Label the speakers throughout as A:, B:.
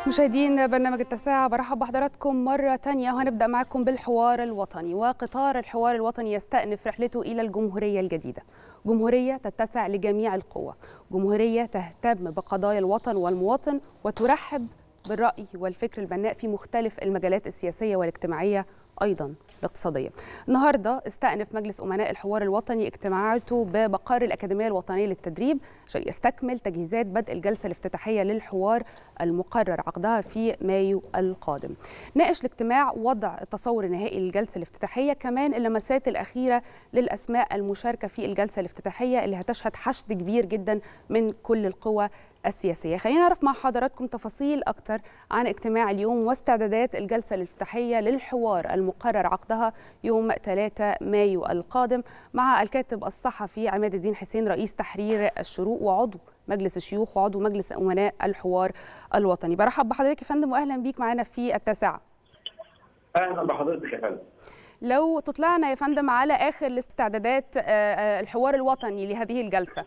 A: مشاهدين برنامج التساعة برحب بحضراتكم مرة تانية وهنبدأ معكم بالحوار الوطني وقطار الحوار الوطني يستأنف رحلته إلى الجمهورية الجديدة جمهورية تتسع لجميع القوى جمهورية تهتم بقضايا الوطن والمواطن وترحب بالرأي والفكر البناء في مختلف المجالات السياسية والاجتماعية أيضا الاقتصادية النهاردة استأنف مجلس أمناء الحوار الوطني اجتماعاته بمقر الأكاديمية الوطنية للتدريب عشان يستكمل تجهيزات بدء الجلسة الافتتاحية للحوار المقرر عقدها في مايو القادم ناقش الاجتماع وضع التصور النهائي للجلسة الافتتاحية كمان اللمسات الأخيرة للأسماء المشاركة في الجلسة الافتتاحية اللي هتشهد حشد كبير جدا من كل القوى السياسية خلينا نعرف مع حضراتكم تفاصيل أكتر عن اجتماع اليوم واستعدادات الجلسة الافتتاحية للحوار المقرر عقدها يوم 3 مايو القادم مع الكاتب الصحفي عماد الدين حسين رئيس تحرير الشروق وعضو مجلس الشيوخ وعضو مجلس أمناء الحوار الوطني برحب بحضرتك يا فندم وأهلا بيك معنا في التاسعة
B: اهلا بحضرتك يا فندم
A: لو تطلعنا يا فندم على آخر الاستعدادات الحوار الوطني لهذه الجلسة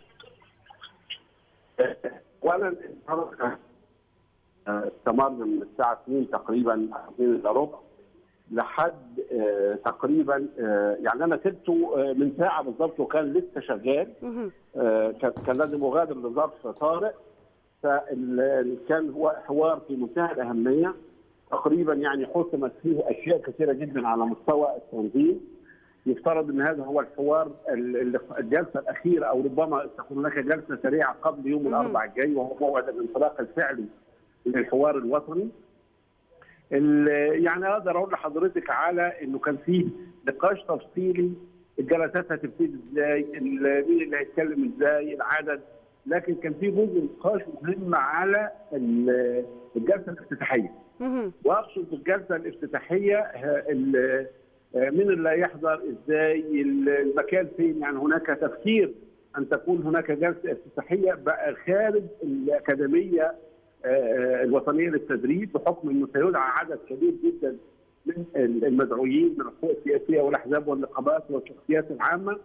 B: اولا استمر من الساعه 2 تقريبا 2 الا ربع لحد آه تقريبا آه يعني انا سبته آه من ساعه بالظبط وكان لسه شغال كان لازم اغادر لظرف طارئ فكان هو حوار في منتهى الاهميه تقريبا يعني حسمت فيه اشياء كثيره جدا على مستوى التنظيم يفترض ان هذا هو الحوار الجلسه الاخيره او ربما تكون هناك جلسه سريعه قبل يوم الاربعاء الجاي وهو موعد الانطلاق الفعلي للحوار الوطني. يعني اقدر اقول لحضرتك على انه كان فيه نقاش تفصيلي الجلسات هتبتدي ازاي؟ مين اللي هيتكلم ازاي؟ العدد لكن كان في جزء نقاش مهم على الجلسه الافتتاحيه. واقصد بالجلسه الافتتاحيه مين اللي هيحضر ازاي المكان فين يعني هناك تفكير ان تكون هناك جلسه افتتاحيه بقى خارج الاكاديميه الوطنيه للتدريب بحكم انه سيدعى عدد كبير جدا من المدعوين من القوى السياسيه والاحزاب والنقابات والشخصيات العامه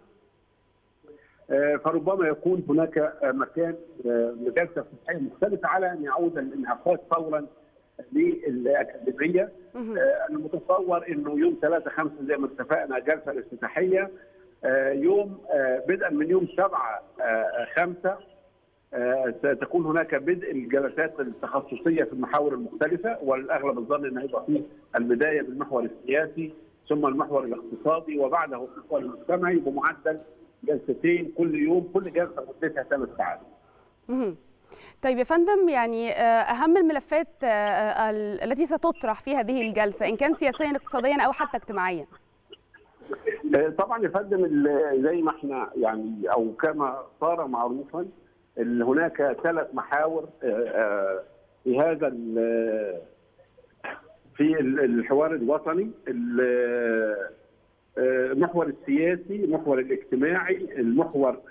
B: فربما يكون هناك مكان لجلسه افتتاحيه مختلفه على ان يعود الانعقاد فورا للاكاديميه انا متصور انه يوم 3 5 زي ما اتفقنا جلسه الافتتاحيه يوم بدءا من يوم 7 5 ستكون هناك بدء الجلسات التخصصيه في المحاور المختلفه والاغلب الظن ان هيبقى فيه البدايه بالمحور السياسي ثم المحور الاقتصادي وبعده المحور المجتمعي بمعدل جلستين كل يوم كل جلسه مدتها ثلاث ساعات.
A: طيب يا فندم يعني اهم الملفات التي ستطرح في هذه الجلسه ان كان سياسيا اقتصاديا او حتى اجتماعيا
B: طبعا يا فندم زي ما احنا يعني او كما صار معروفا هناك ثلاث محاور في هذا في الحوار الوطني المحور السياسي المحور الاجتماعي المحور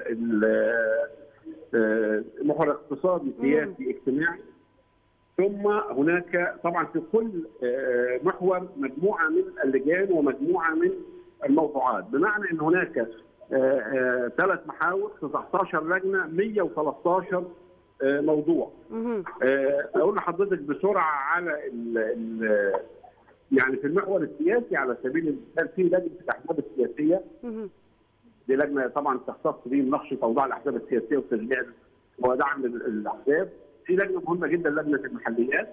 B: محور اقتصادي سياسي اجتماعي ثم هناك طبعا في كل محور مجموعه من اللجان ومجموعه من الموضوعات بمعنى ان هناك ثلاث محاور 19 لجنه 113 موضوع اقول لحضرتك بسرعه على ال ال يعني في المحور السياسي على سبيل المثال في لجنه الاحزاب السياسيه دي لجنه طبعا تختص بمناقشه اوضاع الاحزاب السياسيه وتشجيع ودعم الاحزاب في لجنه مهمه جدا لجنه المحليات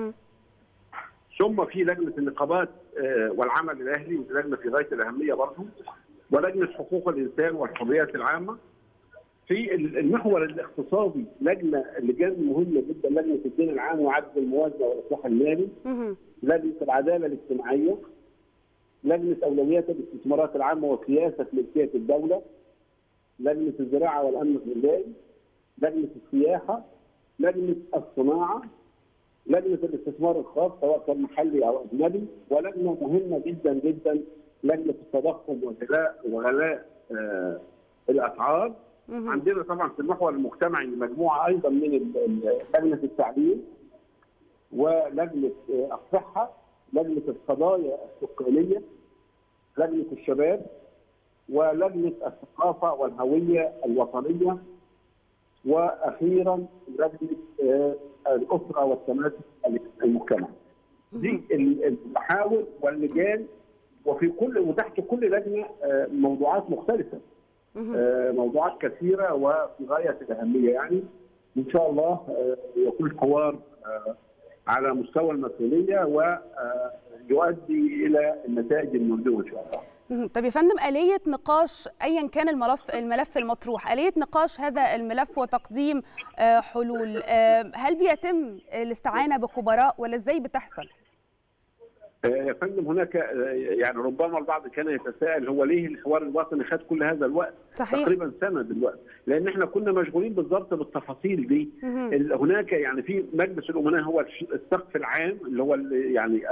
B: ثم في لجنه النقابات والعمل الاهلي ودي لجنه في غايه الاهميه برضه ولجنه حقوق الانسان والحريات العامه في المحور الاقتصادي لجنه لجان مهمه جدا لجنه الدين العام وعدد الموازنه والاصلاح المالي لجنه العداله الاجتماعيه لجنه اولويات الاستثمارات العامه وسياسه ملكيه الدوله لجنه الزراعه والامن الغذائي لجنه السياحه لجنه الصناعه لجنه الاستثمار الخاص سواء كان محلي او اجنبي ولجنه مهمه جدا جدا لجنه التضخم وغلاء وغلاء آه الاسعار عندنا طبعا في المحور المجتمعي مجموعه ايضا من لجنه التعليم ولجنه الصحه لجنه القضايا السكانيه لجنه الشباب ولجنه الثقافه والهويه الوطنيه واخيرا لجنه الاسره والتماسك المجتمع. دي المحاور واللجان وفي كل وتحت كل لجنه موضوعات مختلفه. موضوعات كثيره وفي غايه الاهميه يعني ان شاء الله يكون الحوار على مستوى المسؤوليه ويؤدي الى النتائج المرجوه ان شاء الله.
A: طب يا فندم آلية نقاش أيا كان الملف الملف المطروح، آلية نقاش هذا الملف وتقديم حلول، هل بيتم الاستعانة بخبراء ولا إزاي بتحصل؟
B: يا فندم هناك يعني ربما البعض كان يتساءل هو ليه الحوار الوطني خد كل هذا الوقت
A: صحيح.
B: تقريبا سنه دلوقتي لان احنا كنا مشغولين بالضبط بالتفاصيل دي هناك يعني في مجلس الامناء هو السقف العام اللي هو يعني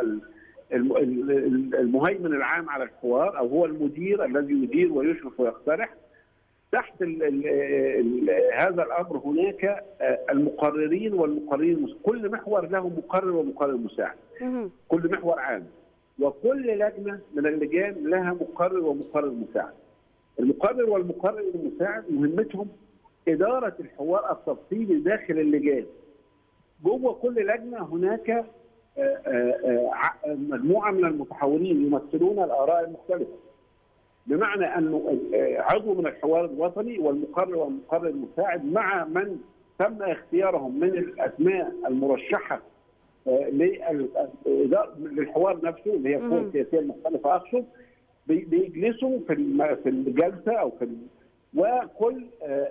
B: المهيمن العام على الحوار او هو المدير الذي يدير ويشرف ويقترح تحت ال ال ال هذا الامر هناك المقررين والمقررين كل محور له مقرر ومقرر مساعد كل محور عام وكل لجنه من اللجان لها مقرر ومقرر مساعد المقرر والمقرر المساعد مهمتهم اداره الحوار التفصيلي داخل اللجان جوه كل لجنه هناك مجموعه من المتحولين يمثلون الاراء المختلفه بمعنى انه عضو من الحوار الوطني والمقرر والمقرر المساعد مع من تم اختيارهم من الاسماء المرشحه للحوار نفسه اللي هي القوى السياسيه المختلفه اقصد بيجلسوا في في الجلسه او في وكل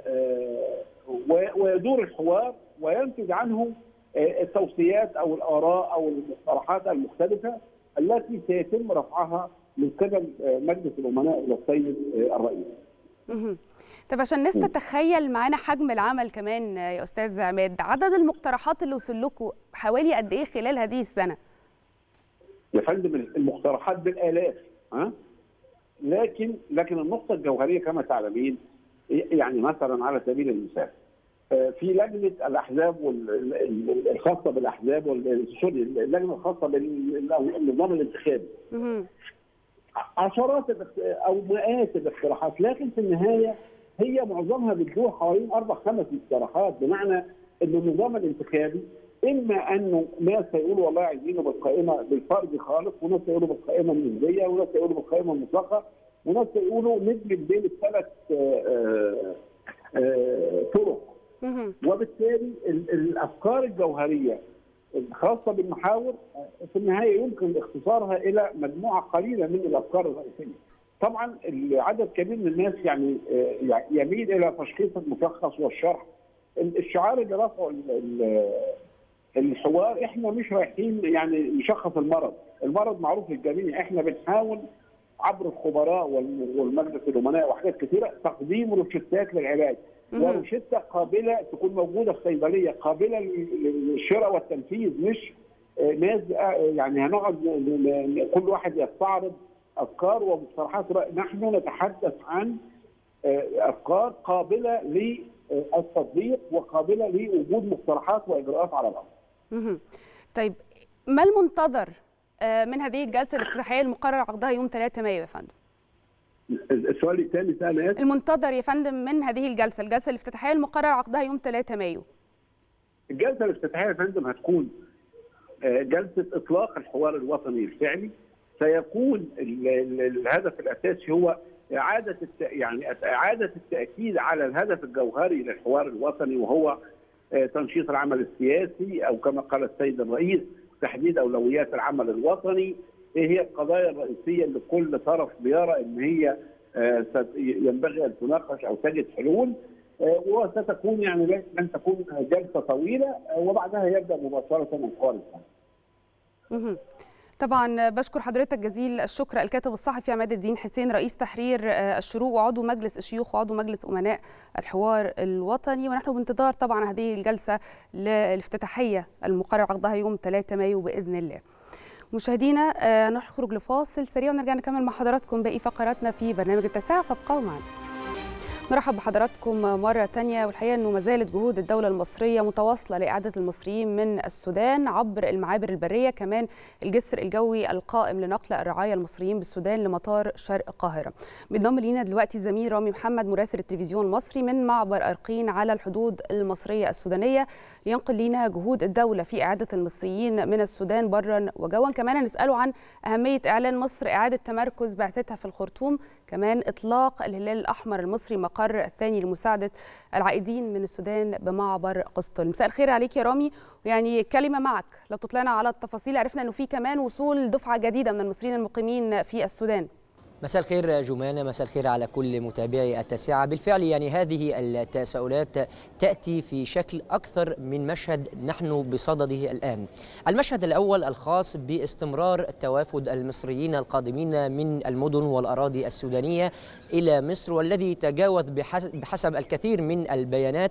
B: ويدور الحوار وينتج عنه التوصيات او الاراء او المقترحات المختلفه التي سيتم رفعها من قبل مجلس الامناء الى السيد الرئيس.
A: طب عشان الناس تتخيل معانا حجم العمل كمان يا استاذ عماد، عدد المقترحات اللي وصل لكم حوالي قد ايه خلال هذه السنه؟
B: يا فندم المقترحات بالالاف ها؟ لكن لكن النقطه الجوهريه كما تعلمين يعني مثلا على سبيل المثال في لجنه الاحزاب الخاصه بالاحزاب سوري اللجنه الخاصه بالنظام الانتخابي عشرات او مئات الاقتراحات لكن في النهايه هي معظمها بتدور حوالين اربع خمس اقتراحات بمعنى ان النظام الانتخابي اما انه ناس هيقولوا والله عايزينه بالقائمه بالفرد خالص وناس هيقولوا بالقائمه النسبيه وناس هيقولوا بالقائمه المطلقه وناس هيقولوا ندمج بين الثلاث طرق وبالتالي الافكار الجوهريه الخاصه بالمحاور في النهايه يمكن اختصارها الى مجموعه قليله من الافكار الرئيسيه. طبعا عدد كبير من الناس يعني يميل الى تشخيص المشخص والشرح. الشعار اللي رفعه الحوار احنا مش رايحين يعني نشخص المرض، المرض معروف للجميع، احنا بنحاول عبر الخبراء والمجلس الامناء وحاجات كثيره تقديم روشتات للعلاج. وروشته قابله تكون موجوده في صيدليه قابله للشراء والتنفيذ مش ناس يعني هنقعد كل واحد يستعرض افكار ومقترحات نحن نتحدث عن افكار قابله للتطبيق وقابله لوجود مقترحات واجراءات على الارض.
A: طيب ما المنتظر من هذه الجلسه الافتتاحيه المقرر عقدها يوم 3 مايو يا فندم؟
B: السؤال الثاني سأل
A: المنتظر يا فندم من هذه الجلسه، الجلسه الافتتاحيه المقرر عقدها يوم 3 مايو.
B: الجلسه الافتتاحيه يا فندم هتكون جلسه اطلاق الحوار الوطني الفعلي سيكون الهدف الاساسي هو اعاده يعني اعاده التاكيد على الهدف الجوهري للحوار الوطني وهو تنشيط العمل السياسي او كما قال السيد الرئيس تحديد اولويات العمل الوطني ايه هي القضايا الرئيسيه اللي كل طرف بيرى ان هي ينبغي ان تناقش او تجد حلول وستكون يعني لن تكون جلسه طويله وبعدها يبدا مباشره الحوار
A: الثاني. طبعا بشكر حضرتك جزيل الشكر الكاتب الصحفي عماد الدين حسين رئيس تحرير الشروق وعضو مجلس الشيوخ وعضو مجلس امناء الحوار الوطني ونحن بانتظار طبعا هذه الجلسه الافتتاحيه المقرر عقدها يوم 3 مايو باذن الله. مشاهدينا نخرج لفاصل سريع ونرجع نكمل مع حضراتكم باقي فقراتنا في برنامج التساع فابقوا معنا. نرحب بحضراتكم مرة تانية والحقيقة أنه ما زالت جهود الدولة المصرية متواصلة لإعادة المصريين من السودان عبر المعابر البرية كمان الجسر الجوي القائم لنقل الرعاية المصريين بالسودان لمطار شرق القاهرة بينضم لينا دلوقتي زميل رامي محمد مراسل التلفزيون المصري من معبر أرقين على الحدود المصرية السودانية لينقل لينا جهود الدولة في إعادة المصريين من السودان برا وجوا كمان نسأله عن أهمية إعلان مصر إعادة تمركز بعثتها في الخرطوم كمان إطلاق الهلال الأحمر المصري المقر الثاني لمساعدة العائدين من السودان بمعبر قسطل مساء الخير عليك يا رامي ويعني كلمة معك لو تطلعنا على التفاصيل عرفنا أنه في كمان وصول دفعة جديدة من المصريين المقيمين في السودان
C: مساء الخير جمانة مساء الخير على كل متابعي التاسعة بالفعل يعني هذه التساؤلات تأتي في شكل أكثر من مشهد نحن بصدده الآن المشهد الأول الخاص باستمرار توافد المصريين القادمين من المدن والأراضي السودانية إلى مصر والذي تجاوز بحسب الكثير من البيانات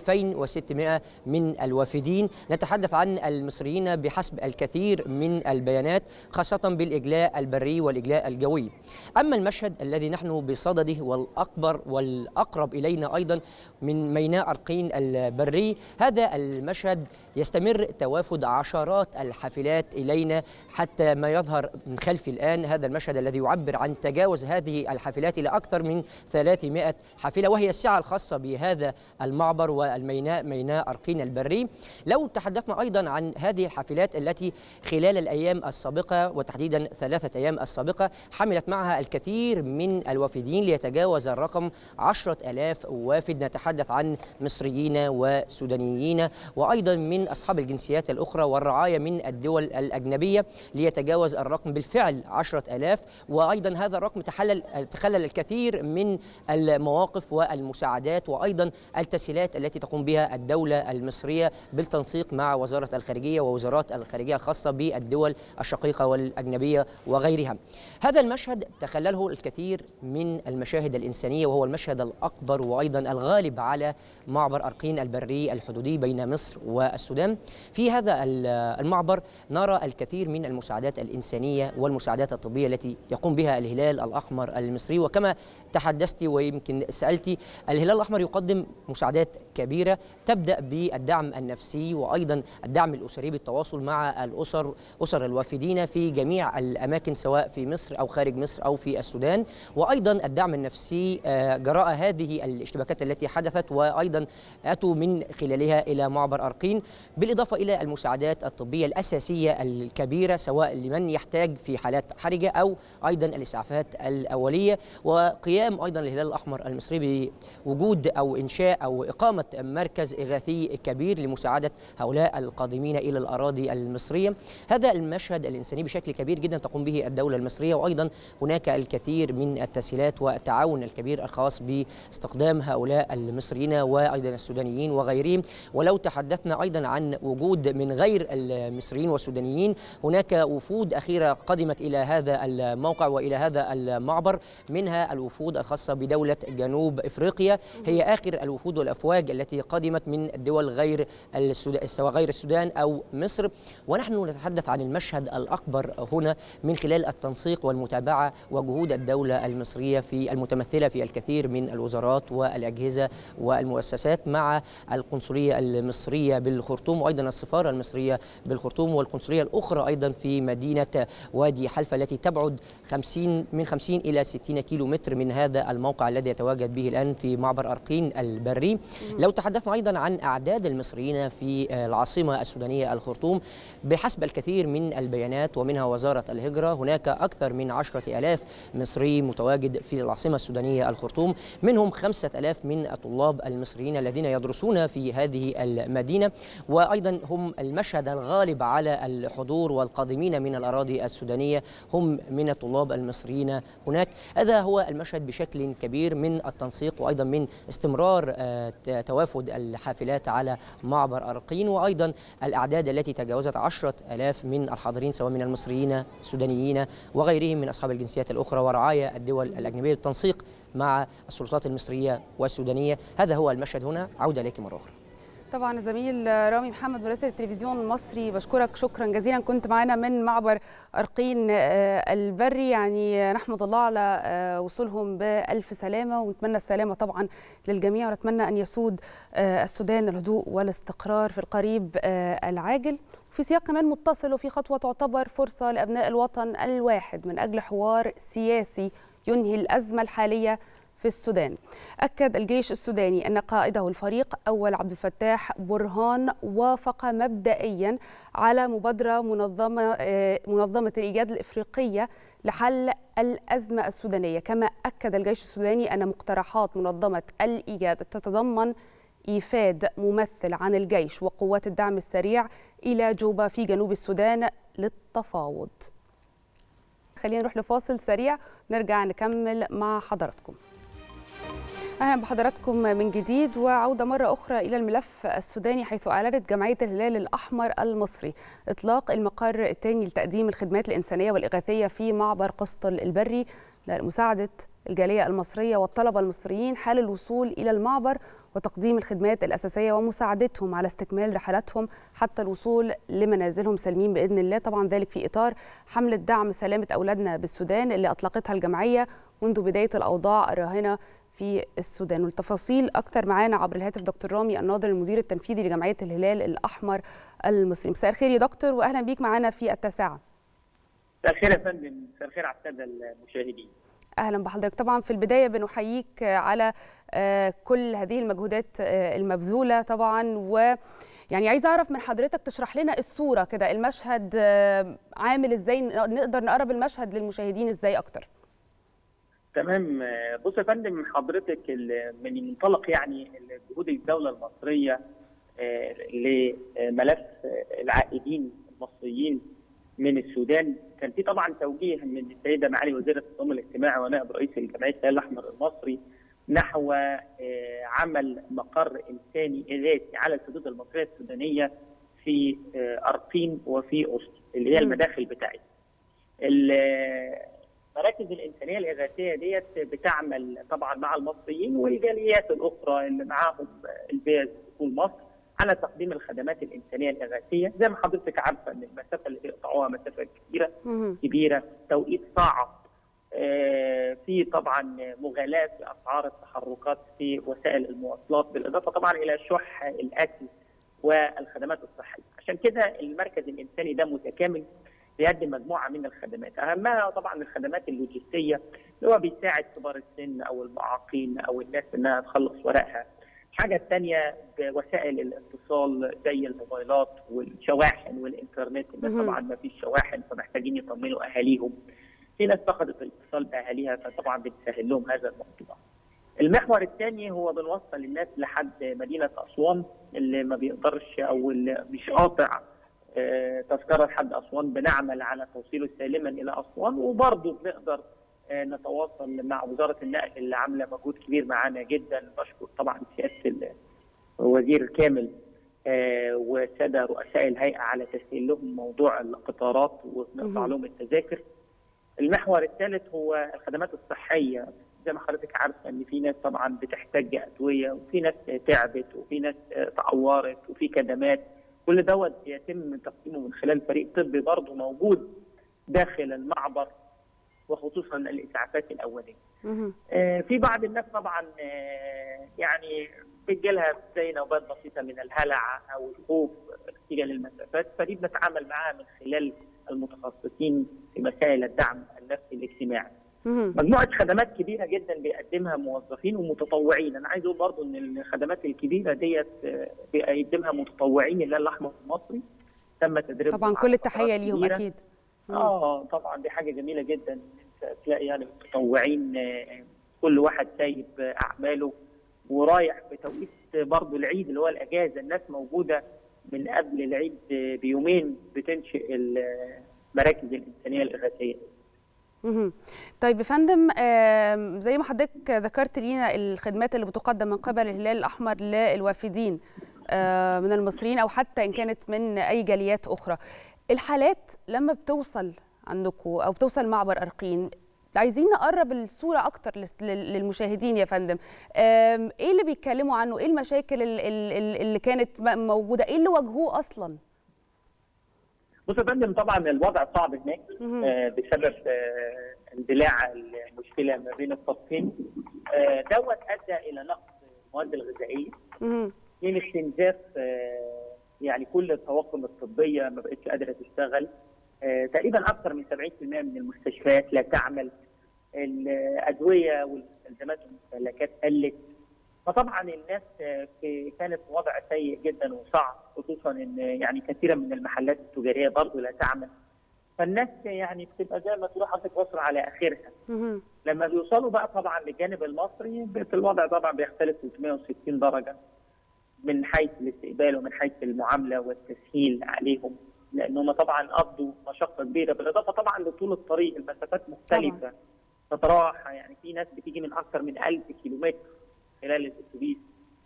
C: 2600 من الوافدين نتحدث عن المصريين بحسب الكثير من البيانات خاصة بالإجلاء البري والإجلاء الجوي أما المشهد الذي نحن بصدده والأكبر والأقرب إلينا أيضا من ميناء أرقين البري هذا المشهد يستمر توافد عشرات الحافلات إلينا حتى ما يظهر من خلفي الآن هذا المشهد الذي يعبر عن تجاوز هذه الحافلات إلى أكثر من 300 حافلة وهي السعة الخاصة بهذا المعبر والميناء ميناء أرقين البري لو تحدثنا أيضا عن هذه الحافلات التي خلال الأيام السابقة وتحديدا ثلاثة أيام السابقة حملت معها الكثير من الوافدين ليتجاوز الرقم عشرة ألاف وافد نتحدث عن مصريين وسودانيين وأيضا من أصحاب الجنسيات الأخرى والرعاية من الدول الأجنبية ليتجاوز الرقم بالفعل عشرة ألاف وأيضا هذا الرقم تحلل تخلل الكثير من المواقف والمساعدات وأيضا التسهيلات التي تقوم بها الدولة المصرية بالتنسيق مع وزارة الخارجية ووزارات الخارجية الخاصة بالدول الشقيقة والأجنبية وغيرها هذا المشهد تخلله الكثير من المشاهد الإنسانية وهو المشهد الأكبر وأيضا الغالب على معبر أرقين البري الحدودي بين مصر والسودان في هذا المعبر نرى الكثير من المساعدات الإنسانية والمساعدات الطبية التي يقوم بها الهلال الأحمر المصري وكما تحدثت ويمكن سألتي الهلال الأحمر يقدم مساعدات كبيرة تبدأ بالدعم النفسي وأيضا الدعم الأسري بالتواصل مع الأسر أسر الوافدين في جميع الأماكن سواء في مصر أو خارج مصر أو في السودان وأيضا الدعم النفسي جراء هذه الاشتباكات التي حدثت وأيضا أتوا من خلالها إلى معبر أرقين بالإضافة إلى المساعدات الطبية الأساسية الكبيرة سواء لمن يحتاج في حالات حرجة أو أيضا الإسعافات الأولية وقيام أيضا الهلال الأحمر المصري بوجود أو إنشاء أو إقامة مركز إغاثي كبير لمساعدة هؤلاء القادمين إلى الأراضي المصرية هذا المشهد الإنساني بشكل كبير جدا تقوم به الدولة المصرية وأيضا هناك الكثير من التسهيلات والتعاون الكبير الخاص باستخدام هؤلاء المصريين وايضا السودانيين وغيرهم ولو تحدثنا ايضا عن وجود من غير المصريين والسودانيين هناك وفود اخيره قدمت الى هذا الموقع والى هذا المعبر منها الوفود الخاصه بدوله جنوب افريقيا هي اخر الوفود والافواج التي قدمت من الدول غير السودان سواء غير السودان او مصر ونحن نتحدث عن المشهد الاكبر هنا من خلال التنسيق والمتابعه وجهود الدولة المصرية في المتمثلة في الكثير من الوزارات والأجهزة والمؤسسات مع القنصلية المصرية بالخرطوم وأيضا السفارة المصرية بالخرطوم والقنصلية الأخرى أيضا في مدينة وادي حلفة التي تبعد 50 من 50 إلى 60 كيلو متر من هذا الموقع الذي يتواجد به الآن في معبر أرقين البري لو تحدثنا أيضا عن أعداد المصريين في العاصمة السودانية الخرطوم بحسب الكثير من البيانات ومنها وزارة الهجرة هناك أكثر من عشرة ألاف مصري متواجد في العاصمة السودانية الخرطوم منهم خمسة ألاف من الطلاب المصريين الذين يدرسون في هذه المدينة وأيضا هم المشهد الغالب على الحضور والقادمين من الأراضي السودانية هم من الطلاب المصريين هناك هذا هو المشهد بشكل كبير من التنسيق وأيضا من استمرار توافد الحافلات على معبر أرقين وأيضا الأعداد التي تجاوزت عشرة ألاف من الحاضرين سواء من المصريين السودانيين وغيرهم من أصحاب الجنسيات الأخرى ورعايا الدول الأجنبية بالتنسيق مع السلطات المصرية والسودانية هذا هو المشهد هنا عودة إليك مرة أخرى
A: طبعا زميل رامي محمد مراسل التلفزيون المصري بشكرك شكرا جزيلا كنت معنا من معبر أرقين البري يعني نحمد الله على وصولهم بألف سلامة ونتمنى السلامة طبعا للجميع ونتمنى أن يسود السودان الهدوء والاستقرار في القريب العاجل في سياق كمان متصل وفي خطوة تعتبر فرصة لأبناء الوطن الواحد من أجل حوار سياسي ينهي الأزمة الحالية في السودان أكد الجيش السوداني أن قائده الفريق أول عبد الفتاح برهان وافق مبدئيا على مبادرة منظمة, منظمة الإيجاد الإفريقية لحل الأزمة السودانية كما أكد الجيش السوداني أن مقترحات منظمة الإيجاد تتضمن إيفاد ممثل عن الجيش وقوات الدعم السريع إلى جوبا في جنوب السودان للتفاوض خلينا نروح لفاصل سريع نرجع نكمل مع حضراتكم اهلا بحضراتكم من جديد وعوده مره اخرى الى الملف السوداني حيث اعلنت جمعيه الهلال الاحمر المصري اطلاق المقر الثاني لتقديم الخدمات الانسانيه والاغاثيه في معبر قسطل البري لمساعده الجاليه المصريه والطلبه المصريين حال الوصول الى المعبر وتقديم الخدمات الاساسيه ومساعدتهم على استكمال رحلاتهم حتى الوصول لمنازلهم سالمين باذن الله طبعا ذلك في اطار حمله دعم سلامه اولادنا بالسودان اللي اطلقتها الجمعيه منذ بدايه الاوضاع الراهنه في السودان والتفاصيل اكثر معانا عبر الهاتف دكتور رامي الناظر المدير التنفيذي لجمعيه الهلال الاحمر المصري مساء الخير يا دكتور واهلا بيك معانا في التاسعه
D: مساء الخير يا فندم مساء الخير على الساده المشاهدين
A: اهلا بحضرتك طبعا في البدايه بنحييك على كل هذه المجهودات المبذوله طبعا و يعني عايزه اعرف من حضرتك تشرح لنا الصوره كده المشهد عامل ازاي نقدر نقرب المشهد للمشاهدين ازاي اكتر
D: تمام بص يا فندم حضرتك من منطلق يعني جهود الدوله المصريه لملف العائدين المصريين من السودان كان في طبعا توجيه من السيده معالي وزيره النظام الاجتماعي ونائب رئيس الجمعيه الهلال الاحمر المصري نحو عمل مقر انساني اغاثي على الحدود المصريه السودانيه في ارقين وفي اسط اللي هي المداخل بتاعتها. المراكز الانسانيه الاغاثيه ديت بتعمل طبعا مع المصريين والجاليات الاخرى اللي معاهم الفيز دخول مصر على تقديم الخدمات الانسانيه الاغاثيه زي ما حضرتك عارفه ان المسافه اللي بيقطعوها مسافه كبيره كبيره توقيت صعب في طبعا مغالاه في اسعار التحركات في وسائل المواصلات بالاضافه طبعا الى شح الاكل والخدمات الصحيه عشان كده المركز الانساني ده متكامل بيقدم مجموعه من الخدمات اهمها طبعا الخدمات اللوجستيه اللي هو بيساعد كبار السن او المعاقين او الناس انها تخلص ورقها الحاجة الثانية وسائل الاتصال زي الموبايلات والشواحن والإنترنت الناس طبعا ما فيش شواحن فمحتاجين يطمنوا أهاليهم في ناس فقدت الاتصال بأهاليها فطبعا بنسهل لهم هذا الموضوع المحور الثاني هو بنوصل الناس لحد مدينة أسوان اللي ما بيقدرش أو اللي مش قاطع تذكرة لحد أسوان بنعمل على توصيله سالما إلى أسوان وبرضه بنقدر نتواصل مع وزاره النقل اللي عامله مجهود كبير معانا جدا بشكر طبعا سياده الوزير كامل والساده رؤساء الهيئه على تسهيل لهم موضوع القطارات ونقطع لهم التذاكر. المحور الثالث هو الخدمات الصحيه زي ما حضرتك عارفه ان في ناس طبعا بتحتاج ادويه وفي ناس تعبت وفي ناس تعورت وفي كدمات كل دوت يتم تقديمه من خلال فريق طبي برضه موجود داخل المعبر وخصوصا الاسعافات الاوليه. آه في بعض الناس طبعا آه يعني بتجي لها زي نوبات بسيطه من الهلع او الخوف نتيجه للمسافات فدي بنتعامل معاها من خلال المتخصصين في مسائل الدعم النفسي الاجتماعي. مجموعه خدمات كبيره جدا بيقدمها موظفين ومتطوعين، انا عايز اقول برضه ان الخدمات الكبيره ديت بيقدمها متطوعين الهلال الاحمر المصري تم تدريبهم
A: طبعا كل التحيه ليهم اكيد.
D: اه طبعا دي حاجه جميله جدا انت تلاقي يعني متطوعين كل واحد سايب اعماله ورايح بتوقيت برضه العيد اللي هو الاجازه الناس موجوده من قبل العيد بيومين بتنشئ المراكز الانسانيه الاغاثيه.
A: طيب يا فندم زي ما حضرتك ذكرت لينا الخدمات اللي بتقدم من قبل الهلال الاحمر للوافدين من المصريين او حتى ان كانت من اي جاليات اخرى. الحالات لما بتوصل عندكم او بتوصل معبر ارقين عايزين نقرب الصوره اكتر لس- لل- للمشاهدين يا فندم آم، ايه اللي بيتكلموا عنه ايه المشاكل ال- ال- ال- اللي كانت م- موجوده ايه اللي واجهوه اصلا
D: بص يا فندم طبعا الوضع صعب هناك
A: مهم.
D: آه، بسبب آه، اندلاع المشكله ما بين الطرفين آه، دوت ادى الى نقص المواد الغذائيه
A: مهم.
D: من استنزاف آه، يعني كل الطواقم الطبيه ما بقتش قادره تشتغل آه، تقريبا اكثر من 70% من المستشفيات لا تعمل الادويه والمستلزمات والمستهلكات قلت فطبعا الناس آه، في كانت في وضع سيء جدا وصعب خصوصا ان يعني كثيرا من المحلات التجاريه برضه لا تعمل فالناس يعني بتبقى زي ما تروح حاطط مصر على اخرها
A: مهم.
D: لما بيوصلوا بقى طبعا للجانب المصري بيت الوضع طبعا بيختلف 360 درجه من حيث الاستقبال ومن حيث المعامله والتسهيل عليهم لانهم طبعا قضوا مشقه كبيره بالاضافه طبعا لطول الطريق المسافات مختلفه تتراوح يعني في ناس بتيجي من اكثر من 1000 كيلومتر خلال الاتوبيس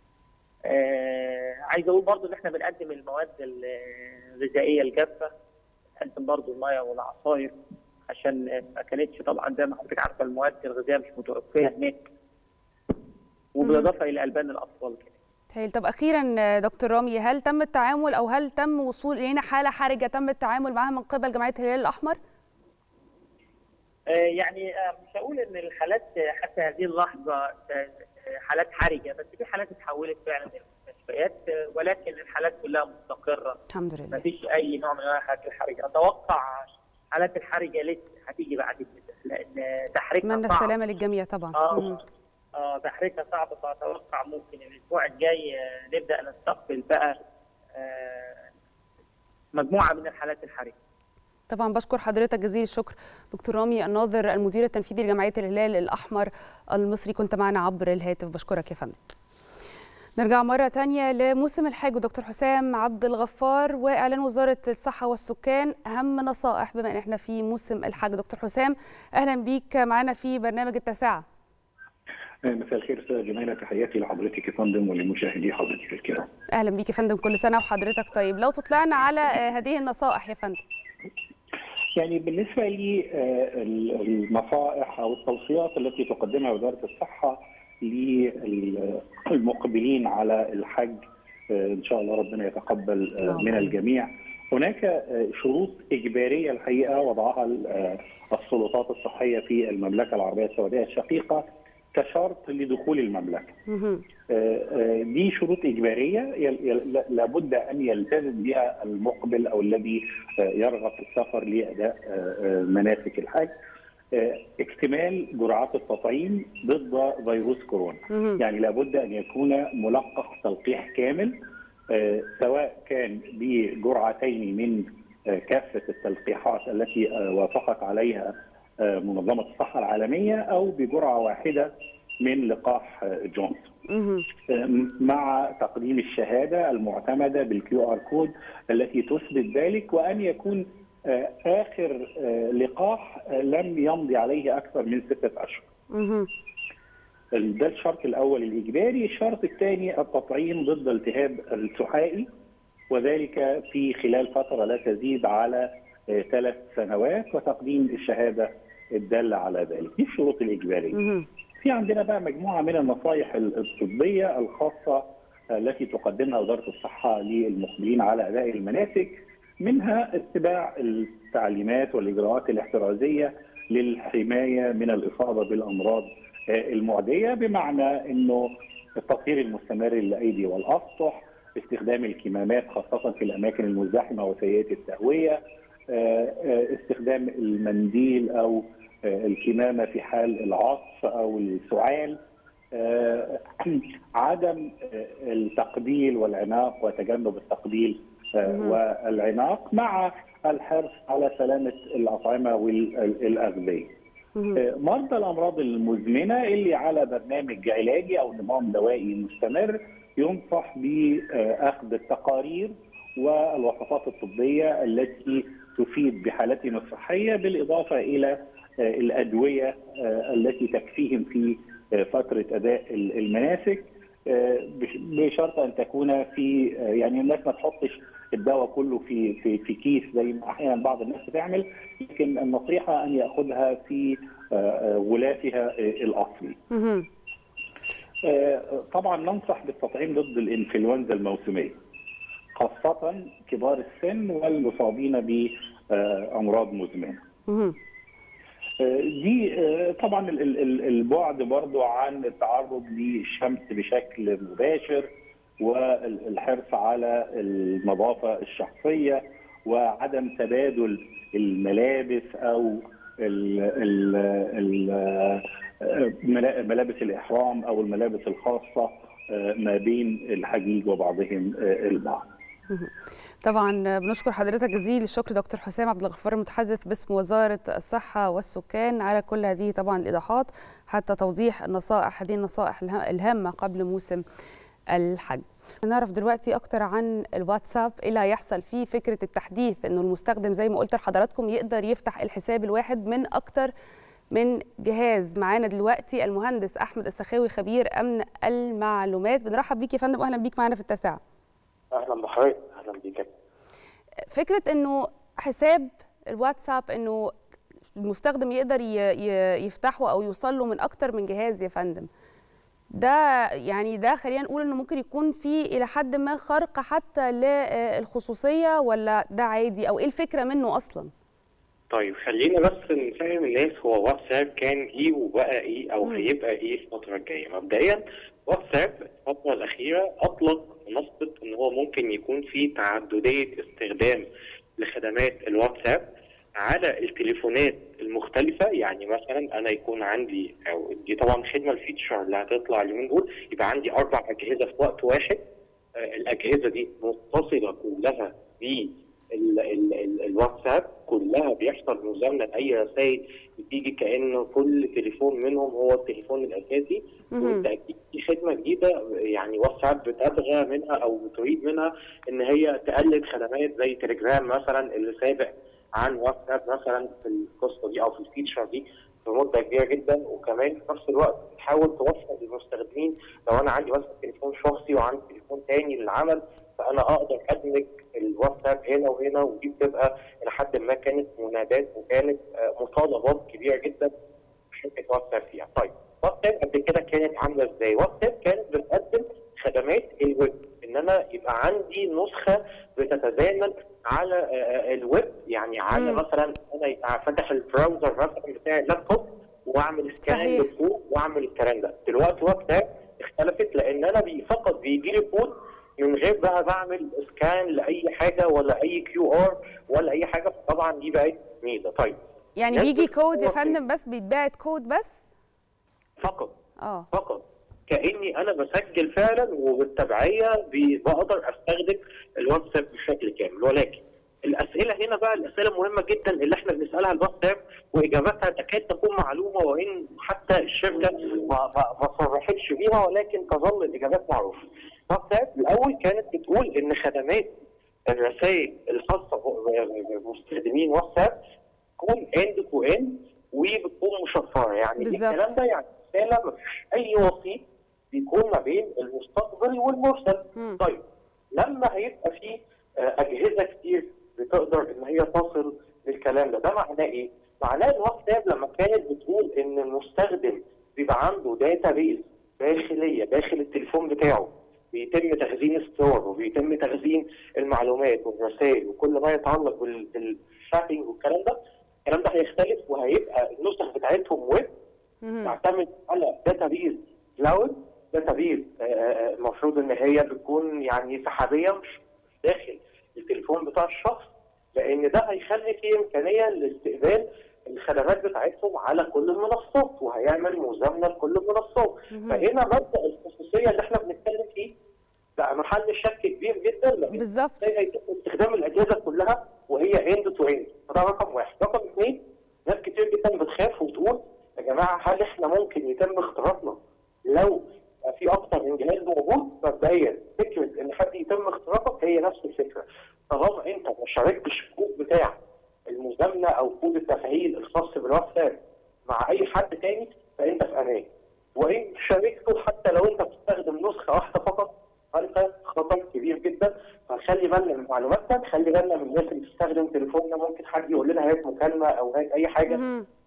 D: آه عايز اقول برضو ان احنا بنقدم المواد الغذائيه الجافه بنقدم برضو الميه والعصاير عشان ما كانتش طبعا زي ما حضرتك عارفه المواد الغذائيه مش متوفره هناك وبالاضافه الى البان الاطفال كمان
A: هايل طب اخيرا آه، دكتور رامي هل تم التعامل او هل تم وصول الينا حاله حرجه تم التعامل معها من قبل جمعيه الهلال الاحمر
D: آه، يعني آه، مش هقول ان الحالات آه، حتى هذه اللحظه آه، آه، حالات حرجه بس في حالات اتحولت فعلا للمستشفيات آه، ولكن الحالات كلها مستقره
A: الحمد
D: ما
A: لله
D: فيش اي نوع من انواع الحالات الحرجه اتوقع حالات الحرجه لسه هتيجي بعد كده لان تحريكها
A: اتمنى
D: صعب
A: السلامه للجميع طبعا مهم.
D: اه اه تحريكها صعب فاتوقع ممكن الاسبوع الجاي آه، نبدا نستقبل بقى آه، مجموعه من الحالات الحرجه
A: طبعا بشكر حضرتك جزيل الشكر دكتور رامي الناظر المدير التنفيذي لجمعيه الهلال الاحمر المصري كنت معنا عبر الهاتف بشكرك يا فندم نرجع مرة تانية لموسم الحج ودكتور حسام عبد الغفار وإعلان وزارة الصحة والسكان أهم نصائح بما أن احنا في موسم الحج دكتور حسام أهلا بيك معنا في برنامج التاسعة
E: مساء الخير استاذ جميله تحياتي لحضرتك يا فندم ولمشاهدي حضرتك الكرام.
A: أهلا بيك يا فندم كل سنة وحضرتك طيب لو تطلعنا على آه، هذه النصائح يا فندم
E: يعني بالنسبه لي آه، النصائح او التوصيات التي تقدمها وزاره الصحه للمقبلين على الحج آه، ان شاء الله ربنا يتقبل آه، من الجميع. هناك آه، شروط اجباريه الحقيقه وضعها آه، السلطات الصحيه في المملكه العربيه السعوديه الشقيقه كشرط لدخول المملكه.
A: مهم.
E: آه، آه، دي شروط اجباريه يل- يل- لابد ان يلتزم بها المقبل او الذي آه، يرغب في السفر لاداء آه، آه، مناسك الحج. آه، اكتمال جرعات التطعيم ضد فيروس كورونا.
A: مهم.
E: يعني لابد ان يكون ملقح تلقيح كامل آه، سواء كان بجرعتين من آه، كافه التلقيحات التي آه، وافقت عليها آه، منظمه الصحه العالميه او بجرعه واحده من لقاح آه، جونسون.
A: مهم.
E: مع تقديم الشهاده المعتمده بالكيو ار كود التي تثبت ذلك وان يكون آه، اخر آه، لقاح آه، لم يمضي عليه اكثر من سته اشهر.
A: مهم.
E: ده الشرط الاول الاجباري، الشرط الثاني التطعيم ضد التهاب السحائي وذلك في خلال فتره لا تزيد على آه، ثلاث سنوات وتقديم الشهاده الداله على ذلك، دي الشروط الاجباريه.
A: مهم.
E: في عندنا بقى مجموعه من النصائح الطبيه الخاصه التي تقدمها وزاره الصحه للمقبلين على اداء المناسك منها اتباع التعليمات والاجراءات الاحترازيه للحمايه من الاصابه بالامراض آه، المعديه بمعنى انه التطهير المستمر للايدي والاسطح استخدام الكمامات خاصه في الاماكن المزدحمه وسيئه التهويه آه، آه، استخدام المنديل او آه، الكمامه في حال العطس او السعال آه، عدم آه، التقبيل والعناق وتجنب التقبيل آه،
A: مهم.
E: والعناق مع الحرص على سلامه الاطعمه والاغذيه.
A: مهم.
E: آه، مرضى الامراض المزمنه اللي على برنامج علاجي او نظام دوائي مستمر ينصح باخذ التقارير والوصفات الطبيه التي تفيد بحالتهم الصحيه بالاضافه الى آه، الادويه آه، التي تكفيهم في آه، فتره اداء ال- المناسك آه، بش- بشرط ان تكون في آه، يعني الناس ما تحطش الدواء كله في في في كيس زي ما احيانا بعض الناس بتعمل لكن النصيحه ان ياخذها في غلافها الاصلي. طبعا ننصح بالتطعيم ضد الانفلونزا الموسميه خاصه كبار السن والمصابين بامراض مزمنه. دي طبعا البعد برضو عن التعرض للشمس بشكل مباشر والحرص على النظافه الشخصيه وعدم تبادل الملابس او ملابس الاحرام او الملابس الخاصه ما بين الحجيج وبعضهم البعض.
A: طبعا بنشكر حضرتك جزيل الشكر دكتور حسام عبد الغفار المتحدث باسم وزاره الصحه والسكان على كل هذه طبعا الايضاحات حتى توضيح النصائح هذه النصائح الهامه قبل موسم الحج. نعرف دلوقتي اكتر عن الواتساب ايه اللي هيحصل فيه فكره التحديث انه المستخدم زي ما قلت لحضراتكم يقدر يفتح الحساب الواحد من اكتر من جهاز معانا دلوقتي المهندس احمد السخاوي خبير امن المعلومات بنرحب بيك يا فندم اهلا بيك معانا في التاسعه
F: اهلا بحضرتك اهلا بيك
A: فكره انه حساب الواتساب انه المستخدم يقدر يفتحه او يوصل له من اكتر من جهاز يا فندم ده يعني ده خلينا نقول انه ممكن يكون في الى حد ما خرق حتى للخصوصيه ولا ده عادي او ايه الفكره منه اصلا؟
F: طيب خلينا بس نفهم الناس هو واتساب كان ايه وبقى ايه او هيبقى ايه الفتره الجايه مبدئيا واتساب الفتره الاخيره اطلق منصه ان هو ممكن يكون في تعدديه استخدام لخدمات الواتساب على التليفونات المختلفة يعني مثلا أنا يكون عندي أو دي طبعا خدمة الفيتشر اللي هتطلع اليومين دول يبقى عندي أربع أجهزة في وقت واحد آه الأجهزة دي متصلة كلها ب الواتساب كلها بيحصل مزامنة أي رسائل بتيجي كأن كل تليفون منهم هو التليفون الأساسي والتأكيد دي خدمة جديدة يعني واتساب بتبغى منها أو بتريد منها إن هي تقلد خدمات زي تليجرام مثلا اللي سابق عن واتساب مثلا في القصه دي او في الفيتشر دي بمده كبيره جدا وكمان في نفس الوقت بتحاول توفر للمستخدمين لو انا عندي مثلا تليفون شخصي وعندي تليفون تاني للعمل فانا اقدر ادمج الواتساب هنا وهنا ودي بتبقى الى حد ما كانت منادات وكانت مطالبات كبيره جدا شركه واتساب فيها. طيب واتساب قبل كده كانت عامله ازاي؟ واتساب كانت بتقدم خدمات الويب ان انا يبقى عندي نسخه بتتزامن على الويب يعني على مثلا انا يبقى فاتح البراوزر مثلا بتاع اللابتوب واعمل سكان للكود واعمل الكلام ده دلوقتي واتساب اختلفت لان انا بي فقط بيجي لي كود من غير بقى بعمل سكان لاي حاجه ولا اي كيو ار ولا اي حاجه طبعا دي بقت ميزه طيب
A: يعني بيجي كود يا فندم بس بيتبعت كود بس
F: فقط
A: اه
F: فقط كاني انا بسجل فعلا وبالتبعيه بقدر استخدم الواتساب بشكل كامل ولكن الاسئله هنا بقى الاسئله المهمه جدا اللي احنا بنسالها الواتساب واجاباتها تكاد تكون معلومه وان حتى الشركه ما, ما صرحتش بيها ولكن تظل الاجابات معروفه. واتساب الاول كانت بتقول ان خدمات الرسائل الخاصه بمستخدمين واتساب تكون اند تو اند وبتكون مشفره يعني
A: بالظبط.
F: الكلام ده يعني رساله ما فيش اي وسيط بيكون ما بين المستقبل والمرسل
A: مم.
F: طيب لما هيبقى في آه، اجهزه كتير بتقدر ان هي تصل للكلام ده ده معناه ايه؟ معناه الواتساب لما كانت بتقول ان المستخدم بيبقى عنده داتا بيز داخليه داخل التليفون بتاعه بيتم تخزين الصور وبيتم تخزين المعلومات والرسائل وكل ما يتعلق بال- بالشاتنج والكلام ده الكلام ده هيختلف وهيبقى النسخ بتاعتهم ويب
A: مهم.
F: تعتمد على داتا بيز كلاود داتا بيز المفروض ان هي بتكون يعني سحابيه مش داخل التليفون بتاع الشخص لان ده هيخلي فيه امكانيه لاستقبال الخدمات بتاعتهم على كل المنصات وهيعمل مزامنه لكل المنصات
A: مهم.
F: فهنا مبدا الخصوصيه اللي احنا بنتكلم فيه بقى محل شك كبير جدا لان
A: بالظبط
F: ازاي هيتم استخدام الاجهزه كلها وهي اند تو اند فده رقم واحد رقم اثنين ناس كتير جدا بتخاف وتقول يا جماعه هل احنا ممكن يتم اختراقنا لو في اكتر من جهاز موجود مبدئيا فكره ان حد يتم اختراقك هي نفس الفكره طالما انت ما شاركتش الكود بتاع المزامنه او كود التفعيل الخاص بالواتساب مع اي حد تاني فانت في امان وان شاركته حتى لو انت بتستخدم نسخه واحده فقط فانت خطر كبير جدا فنخلي بالنا من معلوماتنا نخلي بالنا من الناس اللي بتستخدم تليفوننا ممكن حد يقول لنا هات مكالمه او هات اي حاجه
A: مهم.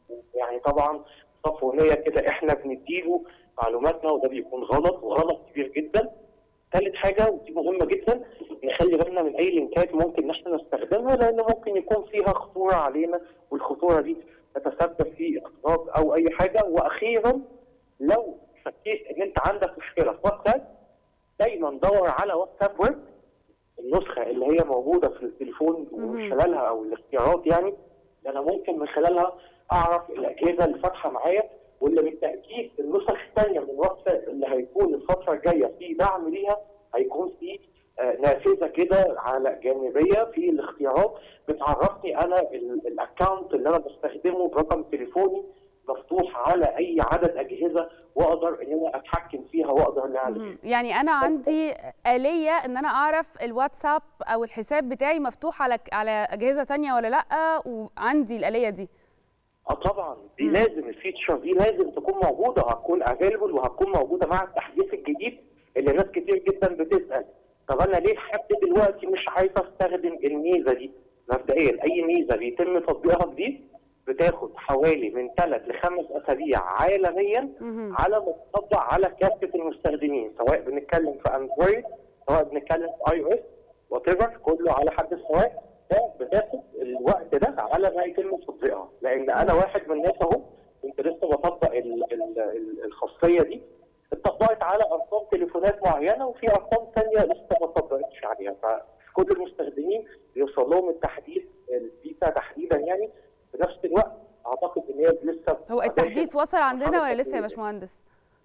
F: يعني طبعا صفونيه كده احنا بنديله معلوماتنا وده بيكون غلط وغلط كبير جدا ثالث حاجه ودي مهمه جدا نخلي بالنا من اي لينكات ممكن ان احنا نستخدمها لان ممكن يكون فيها خطوره علينا والخطوره دي تتسبب في اختراق او اي حاجه واخيرا لو شكيت ان انت عندك مشكله في واتساب دايما دور على واتساب ويب النسخه اللي هي موجوده في التليفون ومن خلالها او الاختيارات يعني انا ممكن من خلالها اعرف الاجهزه اللي فاتحه معايا واللي بالتاكيد النسخ الثانيه من واتساب اللي هيكون الفتره الجايه في دعم ليها هيكون في آه، نافذه كده على جانبيه في الاختيارات بتعرفني انا الاكونت اللي انا بستخدمه برقم تليفوني مفتوح على اي عدد اجهزه واقدر ان انا اتحكم فيها واقدر ان اعمل
A: مهم. يعني انا عندي آلية ان انا اعرف الواتساب او الحساب بتاعي مفتوح على على اجهزة تانية ولا لا وعندي الآلية دي
F: اه طبعا دي
A: مم.
F: لازم الفيتشر دي لازم تكون موجوده وهتكون افيلبل وهتكون موجوده مع التحديث الجديد اللي ناس كتير جدا بتسال طب انا ليه لحد دلوقتي مش عايز استخدم الميزه دي؟ مبدئيا اي ميزه بيتم تطبيقها جديد بتاخد حوالي من ثلاث لخمس اسابيع عالميا
A: مهم.
F: على ما تطبق على كافه المستخدمين سواء بنتكلم في اندرويد سواء بنتكلم في اي او اس وات كله على حد سواء ده بتاخد الوقت ده على ما يتم تطبيقها لان انا واحد من الناس اهو كنت لسه بطبق ال- ال- ال- الخاصيه دي اتطبقت على ارقام تليفونات معينه وفي ارقام ثانيه لسه ما اتطبقتش عليها فكل المستخدمين بيوصل لهم التحديث البيتا تحديدا يعني في نفس الوقت اعتقد ان هي لسه
A: هو التحديث وصل عندنا ولا
F: مرحلة
A: لسه يا
F: تطوير.
A: باشمهندس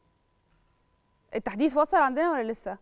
A: التحديث وصل عندنا ولا لسه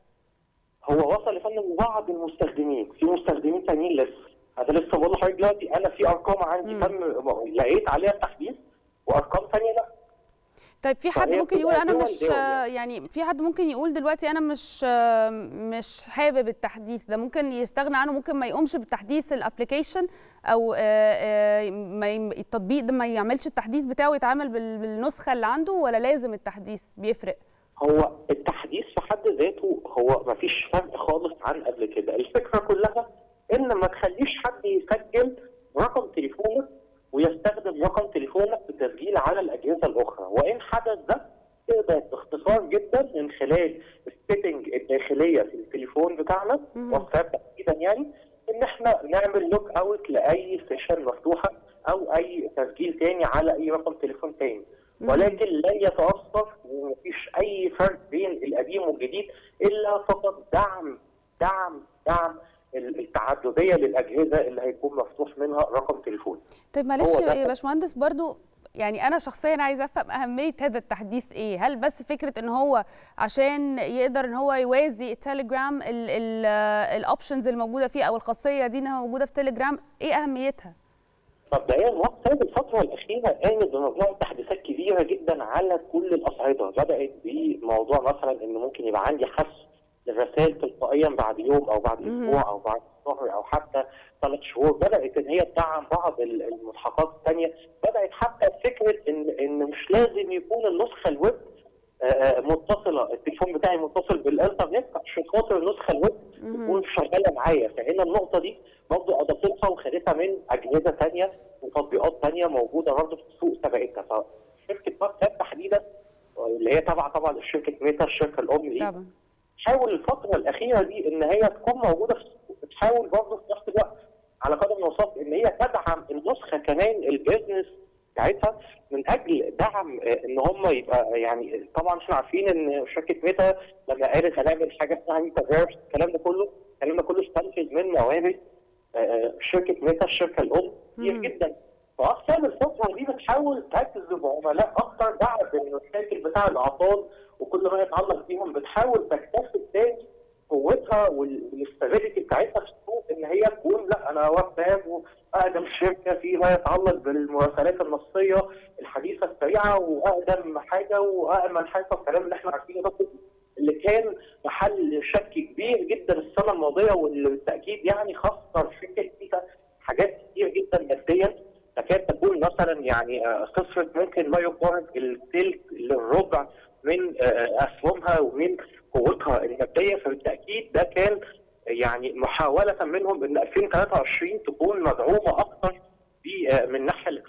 F: هو وصل يا فندم لبعض المستخدمين في مستخدمين تانيين لسه هذا لسه بقول لحضرتك دلوقتي انا في ارقام عندي
A: مم.
F: تم لقيت عليها التحديث وارقام ثانيه لا
A: طيب في حد
F: فهي
A: ممكن يقول
F: بتبقى
A: انا
F: دول
A: مش
F: دول يعني.
A: يعني في حد ممكن يقول دلوقتي انا مش آه، مش حابب التحديث ده ممكن يستغنى عنه ممكن ما يقومش بالتحديث الابلكيشن او آه، آه، ما يم- التطبيق ده ما يعملش التحديث بتاعه ويتعامل بال- بالنسخه اللي عنده ولا لازم التحديث بيفرق
F: هو التحديث في حد ذاته هو ما فيش فرق خالص عن قبل كده الفكره كلها ان ما تخليش حد يسجل رقم تليفونك ويستخدم رقم تليفونك في التسجيل على الاجهزه الاخرى وان حدث ده تقدر باختصار جدا من خلال السيتنج الداخليه في التليفون بتاعنا
A: مهم.
F: واتساب تحديدا يعني ان احنا نعمل لوك اوت لاي سيشن مفتوحه او اي تسجيل تاني على اي رقم تليفون تاني
A: مهم.
F: ولكن لن يتاثر ومفيش اي فرق بين القديم والجديد الا فقط دعم دعم دعم التعدديه للاجهزه اللي هيكون مفتوح منها رقم تليفون
A: طيب معلش
F: هو ده
A: يا باشمهندس برضو يعني انا شخصيا عايزه افهم اهميه هذا التحديث ايه هل بس فكره ان هو عشان يقدر ان هو يوازي التليجرام الاوبشنز الموجوده فيه او الخاصيه دي انها موجوده في تليجرام ايه اهميتها
F: مبدئيا واتساب الفترة الأخيرة قامت بمجموعة تحديثات كبيرة جدا على كل الأصعدة، بدأت بموضوع مثلا إن ممكن يبقى عندي حث للرسائل تلقائيا بعد يوم أو بعد
A: مهم.
F: أسبوع أو بعد شهر أو حتى ثلاث شهور، بدأت إن هي تدعم بعض ال- الملحقات الثانية، بدأت حتى فكرة إن إن مش لازم يكون النسخة الويب آه، آه، متصلة، التليفون بتاعي متصل بالإنترنت عشان خاطر النسخة الويب
A: مهم.
F: تكون شغاله معايا فهنا النقطه دي برضه اضافتها وخدتها من اجهزه ثانيه وتطبيقات ثانيه موجوده برضه في السوق سبقتها فشركه واتساب تحديدا اللي هي تبع طبعا شركه ميتا الشركه الام دي
A: طبعا
F: تحاول الفتره الاخيره دي ان هي تكون موجوده في السوق بتحاول برضه في نفس الوقت على قدم وساق ان هي تدعم النسخه كمان البيزنس بتاعتها من اجل دعم آه، ان هم يبقى يعني طبعا احنا عارفين ان شركه ميتا لما قالت هنعمل حاجه اسمها ميتافيرس الكلام ده كله الكلام ده كله استنتج من موارد آه، شركه ميتا الشركه الام كتير
A: مم.
F: جدا فاقسام الفتره دي بتحاول تجذب عملاء اكتر بعد المشاكل بتاع الاعطال وكل ما يتعلق بيهم بتحاول تكتسب تاني قوتها والاستابيليتي بتاعتها في السوق ان هي تقول لا انا واتساب واقدم شركه فيما يتعلق بالمراسلات النصيه الحديثه السريعه واقدم حاجه وامن حاجه والكلام اللي احنا عارفينه ده كله اللي كان محل شك كبير جدا السنه الماضيه واللي بالتاكيد يعني خسر شركه ميتا حاجات كتير جدا ماديا تكاد تكون مثلا يعني آه، خسرت ممكن ما يقارب الثلث للربع من آه، اسهمها ومن قوتها الماديه فبالتاكيد ده كان يعني محاوله منهم ان 2023 تكون مدعومه اكثر في آه، من الناحيه الاقتصاديه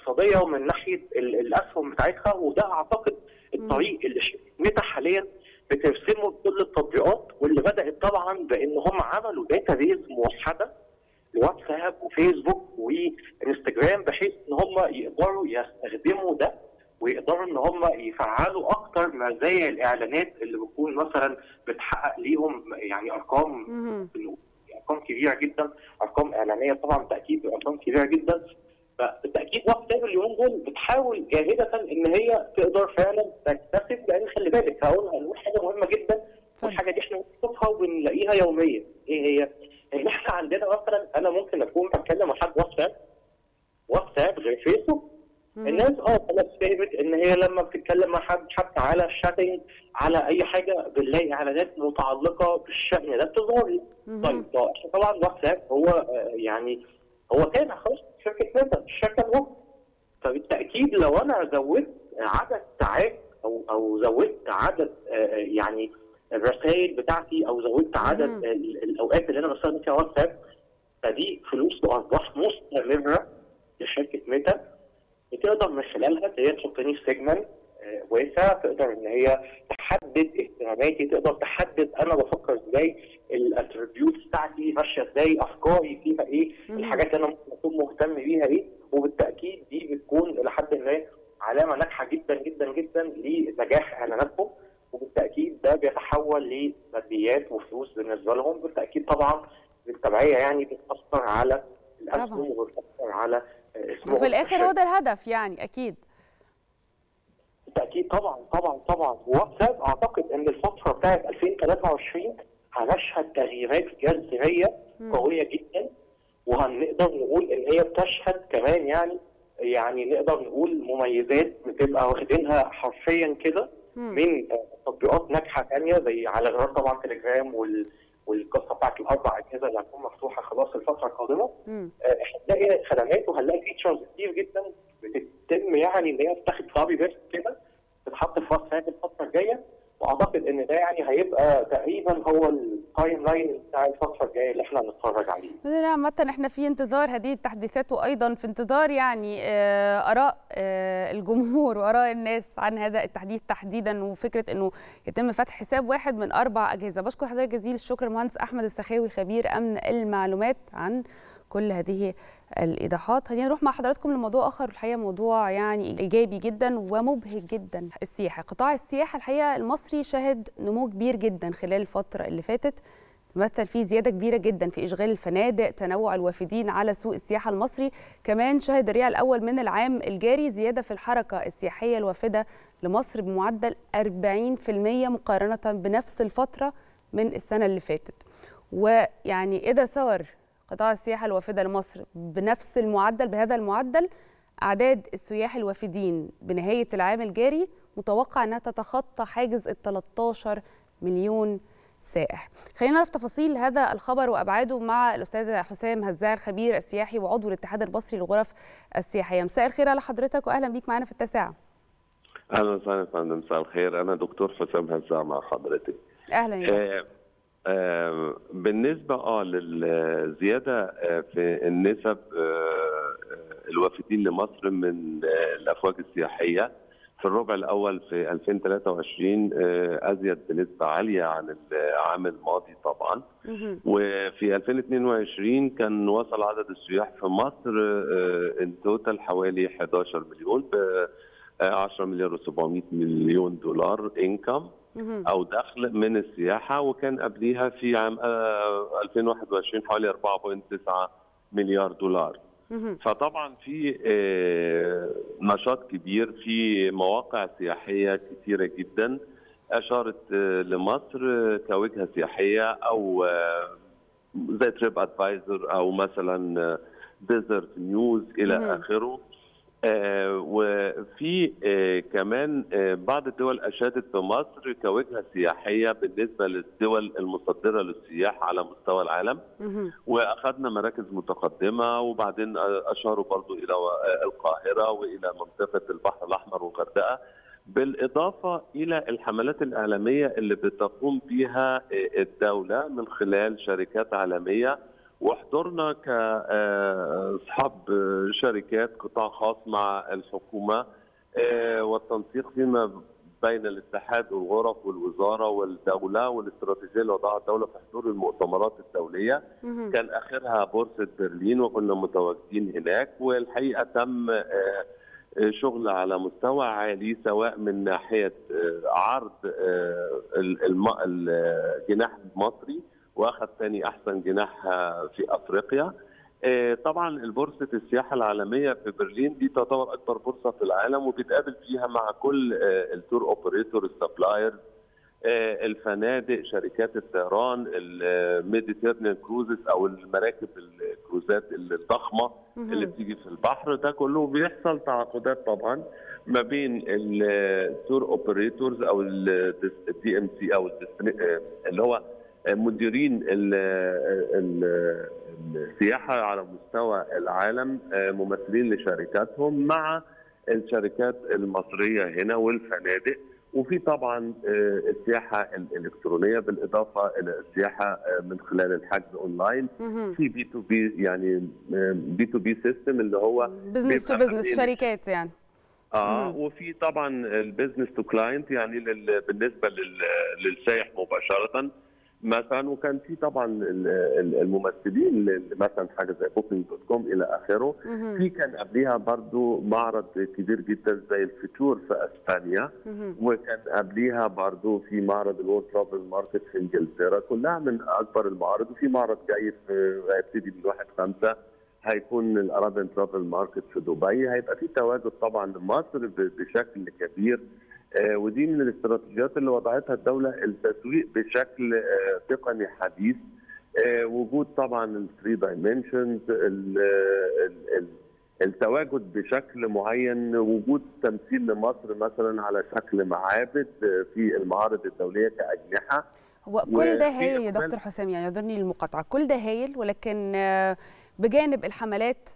F: الاقتصاديه ومن ناحيه ال- الاسهم بتاعتها وده اعتقد الطريق اللي شركه ميتا حاليا بترسمه بكل التطبيقات واللي بدات طبعا بان هم عملوا داتا بيز موحده لواتساب وفيسبوك وانستجرام بحيث ان هم يقدروا يستخدموا ده ويقدروا ان هم يفعلوا اكتر مزايا الاعلانات اللي بتكون مثلا بتحقق ليهم يعني ارقام
A: مهم.
F: ارقام كبيره جدا ارقام اعلانيه طبعا بالتاكيد ارقام كبيره جدا فبالتاكيد واتساب اليومين دول بتحاول جاهده ان هي تقدر فعلا تكتسب لان خلي بالك هقول هنقول حاجه مهمه جدا والحاجه دي احنا بنشوفها وبنلاقيها يوميا ايه هي؟ ان احنا عندنا مثلا انا ممكن اكون بتكلم مع حد واتساب واتساب غير فيسبوك الناس اه خلاص فهمت ان هي لما بتتكلم مع حد حتى على الشاتنج على اي حاجه بنلاقي اعلانات متعلقه بالشأن ده بتظهر لي طيب ده إحنا طبعا واتساب هو آه، يعني هو تابع خلاص شركه ميتا الشركه الام فبالتاكيد لو انا زودت عدد ساعات او او زودت عدد آه، يعني الرسائل بتاعتي او زودت عدد
A: مم.
F: ال- الاوقات اللي انا بستخدم فيها واتساب فدي فلوس وارباح مستمره لشركه ميتا بتقدر من خلالها ان هي تحطني في سيجمنت واسع تقدر ان هي تحدد اهتماماتي تقدر تحدد انا بفكر ازاي الاتريبيوتس بتاعتي ماشيه ازاي افكاري فيها ايه
A: مهم.
F: الحاجات اللي انا ممكن اكون مهتم بيها ايه وبالتاكيد دي بتكون الى حد ما علامه ناجحه جدا جدا جدا لنجاح اعلاناتهم وبالتاكيد ده بيتحول لماديات وفلوس بالنسبه لهم بالتاكيد طبعا بالتبعيه يعني بتاثر على الاسهم
A: طبعاً.
F: وبتاثر على آه، اسمهم
A: وفي الاخر هو ده الهدف يعني اكيد
F: بالتاكيد طبعا طبعا طبعا واتساب اعتقد ان الفتره بتاعت 2023 هنشهد تغييرات جذريه
A: مم.
F: قويه جدا وهنقدر نقول ان هي بتشهد كمان يعني يعني نقدر نقول مميزات بتبقى واخدينها حرفيا كده
A: مم.
F: من آه، تطبيقات ناجحه ثانيه زي على غرار طبعا تليجرام وال والقصه بتاعت الاربع اجهزه اللي هتكون مفتوحه خلاص الفتره القادمه
A: مم.
F: آه، هتلاقي خدمات وهنلاقي فيتشرز كتير جدا بتتم يعني ان هي تتاخد كوبي بيست كده تتحط في واتساب الفتره الجايه واعتقد ان ده يعني هيبقى تقريبا هو التايم لاين بتاع الفتره الجايه اللي احنا هنتفرج عليه.
A: باذن الله عامة احنا في انتظار هذه التحديثات وايضا في انتظار يعني آه، اراء آه، الجمهور واراء الناس عن هذا التحديث تحديدا وفكره انه يتم فتح حساب واحد من اربع اجهزه بشكر حضرتك جزيل الشكر المهندس احمد السخاوي خبير امن المعلومات عن كل هذه الايضاحات خلينا نروح مع حضراتكم لموضوع اخر الحقيقه موضوع يعني ايجابي جدا ومبهج جدا السياحه قطاع السياحه الحقيقه المصري شهد نمو كبير جدا خلال الفتره اللي فاتت تمثل فيه زيادة كبيرة جدا في إشغال الفنادق تنوع الوافدين على سوق السياحة المصري كمان شهد الربيع الأول من العام الجاري زيادة في الحركة السياحية الوافدة لمصر بمعدل 40% مقارنة بنفس الفترة من السنة اللي فاتت ويعني إذا صار قطاع السياحة الوافدة لمصر بنفس المعدل بهذا المعدل أعداد السياح الوافدين بنهاية العام الجاري متوقع أنها تتخطى حاجز ال 13 مليون سائح خلينا نعرف تفاصيل هذا الخبر وابعاده مع الاستاذ حسام هزاع الخبير السياحي وعضو الاتحاد المصري للغرف السياحيه مساء الخير على حضرتك واهلا بيك معنا في التاسعه
G: اهلا وسهلا يا فندم مساء الخير انا دكتور حسام هزاع مع حضرتك
A: اهلا يا دكتور.
G: آه آه بالنسبه اه للزياده آه في النسب آه آه، الوافدين لمصر من آه الافواج السياحيه في الربع الاول في 2023 آه ازيد بنسبه عاليه عن العام الماضي طبعا
A: مهم.
G: وفي 2022 كان وصل عدد السياح في مصر التوتال حوالي 11 مليون ب 10 مليار و700 مليون دولار انكم
A: مهم.
G: او دخل من السياحه وكان قبليها في عام آه، 2021 حوالي 4.9 مليار دولار
A: مهم.
G: فطبعا في آه، نشاط كبير في مواقع سياحيه كثيره جدا اشارت آه، لمصر آه، كوجهه سياحيه او آه، زي تريب ادفايزر او مثلا ديزرت نيوز الى
A: مهم.
G: اخره آه، وفي آه، كمان آه، بعض الدول اشادت بمصر كوجهه سياحيه بالنسبه للدول المصدره للسياح على مستوى العالم
A: مهم.
G: واخذنا مراكز متقدمه وبعدين اشاروا برضو الى القاهره والى منطقه البحر الاحمر والغردقه بالاضافه الى الحملات الاعلاميه اللي بتقوم بها الدوله من خلال شركات عالميه وحضورنا كاصحاب شركات قطاع خاص مع الحكومه والتنسيق فيما بين الاتحاد والغرف والوزاره والدوله والاستراتيجيه اللي وضعها الدوله في حضور المؤتمرات الدوليه كان اخرها بورصه برلين وكنا متواجدين هناك والحقيقه تم شغل على مستوى عالي سواء من ناحيه عرض الجناح المصري واخذ ثاني احسن جناح في افريقيا طبعا البورصه السياحه العالميه في برلين دي تعتبر اكبر بورصه في العالم وبيتقابل فيها مع كل التور اوبريتور السبلايرز الفنادق شركات الطيران الميديتيرنيان كروزز او المراكب الكروزات الضخمه اللي بتيجي في البحر ده كله بيحصل تعاقدات طبعا ما بين التور اوبريتورز او الدي ام سي او اللي هو مديرين السياحه على مستوى العالم ممثلين لشركاتهم مع الشركات المصريه هنا والفنادق وفي طبعا السياحه الالكترونيه بالاضافه الى السياحه من خلال الحجز اونلاين في بي تو بي يعني بي تو بي سيستم اللي هو
A: بزنس تو بزنس شركات يعني
G: اه وفي طبعا البيزنس تو كلاينت يعني بالنسبه للسائح مباشره مثلا وكان في طبعا الممثلين مثلا حاجه زي بوكينج دوت كوم الى اخره في كان قبليها برضو معرض كبير جدا زي الفتور في اسبانيا وكان قبليها برضو في معرض الورد ترافل ماركت في انجلترا كلها من اكبر المعارض وفي معرض جاي في هيبتدي من 1 5 هيكون الارابيان ترافل ماركت في دبي هيبقى في تواجد طبعا لمصر بشكل كبير آه ودي من الاستراتيجيات اللي وضعتها الدولة التسويق بشكل آه تقني حديث آه وجود طبعا الثري دايمنشنز التواجد بشكل معين وجود تمثيل لمصر مثلا على شكل معابد في المعارض الدولية كأجنحة
A: هو كل ده هايل يا دكتور حسام يعني يعذرني المقاطعة كل ده هايل ولكن بجانب الحملات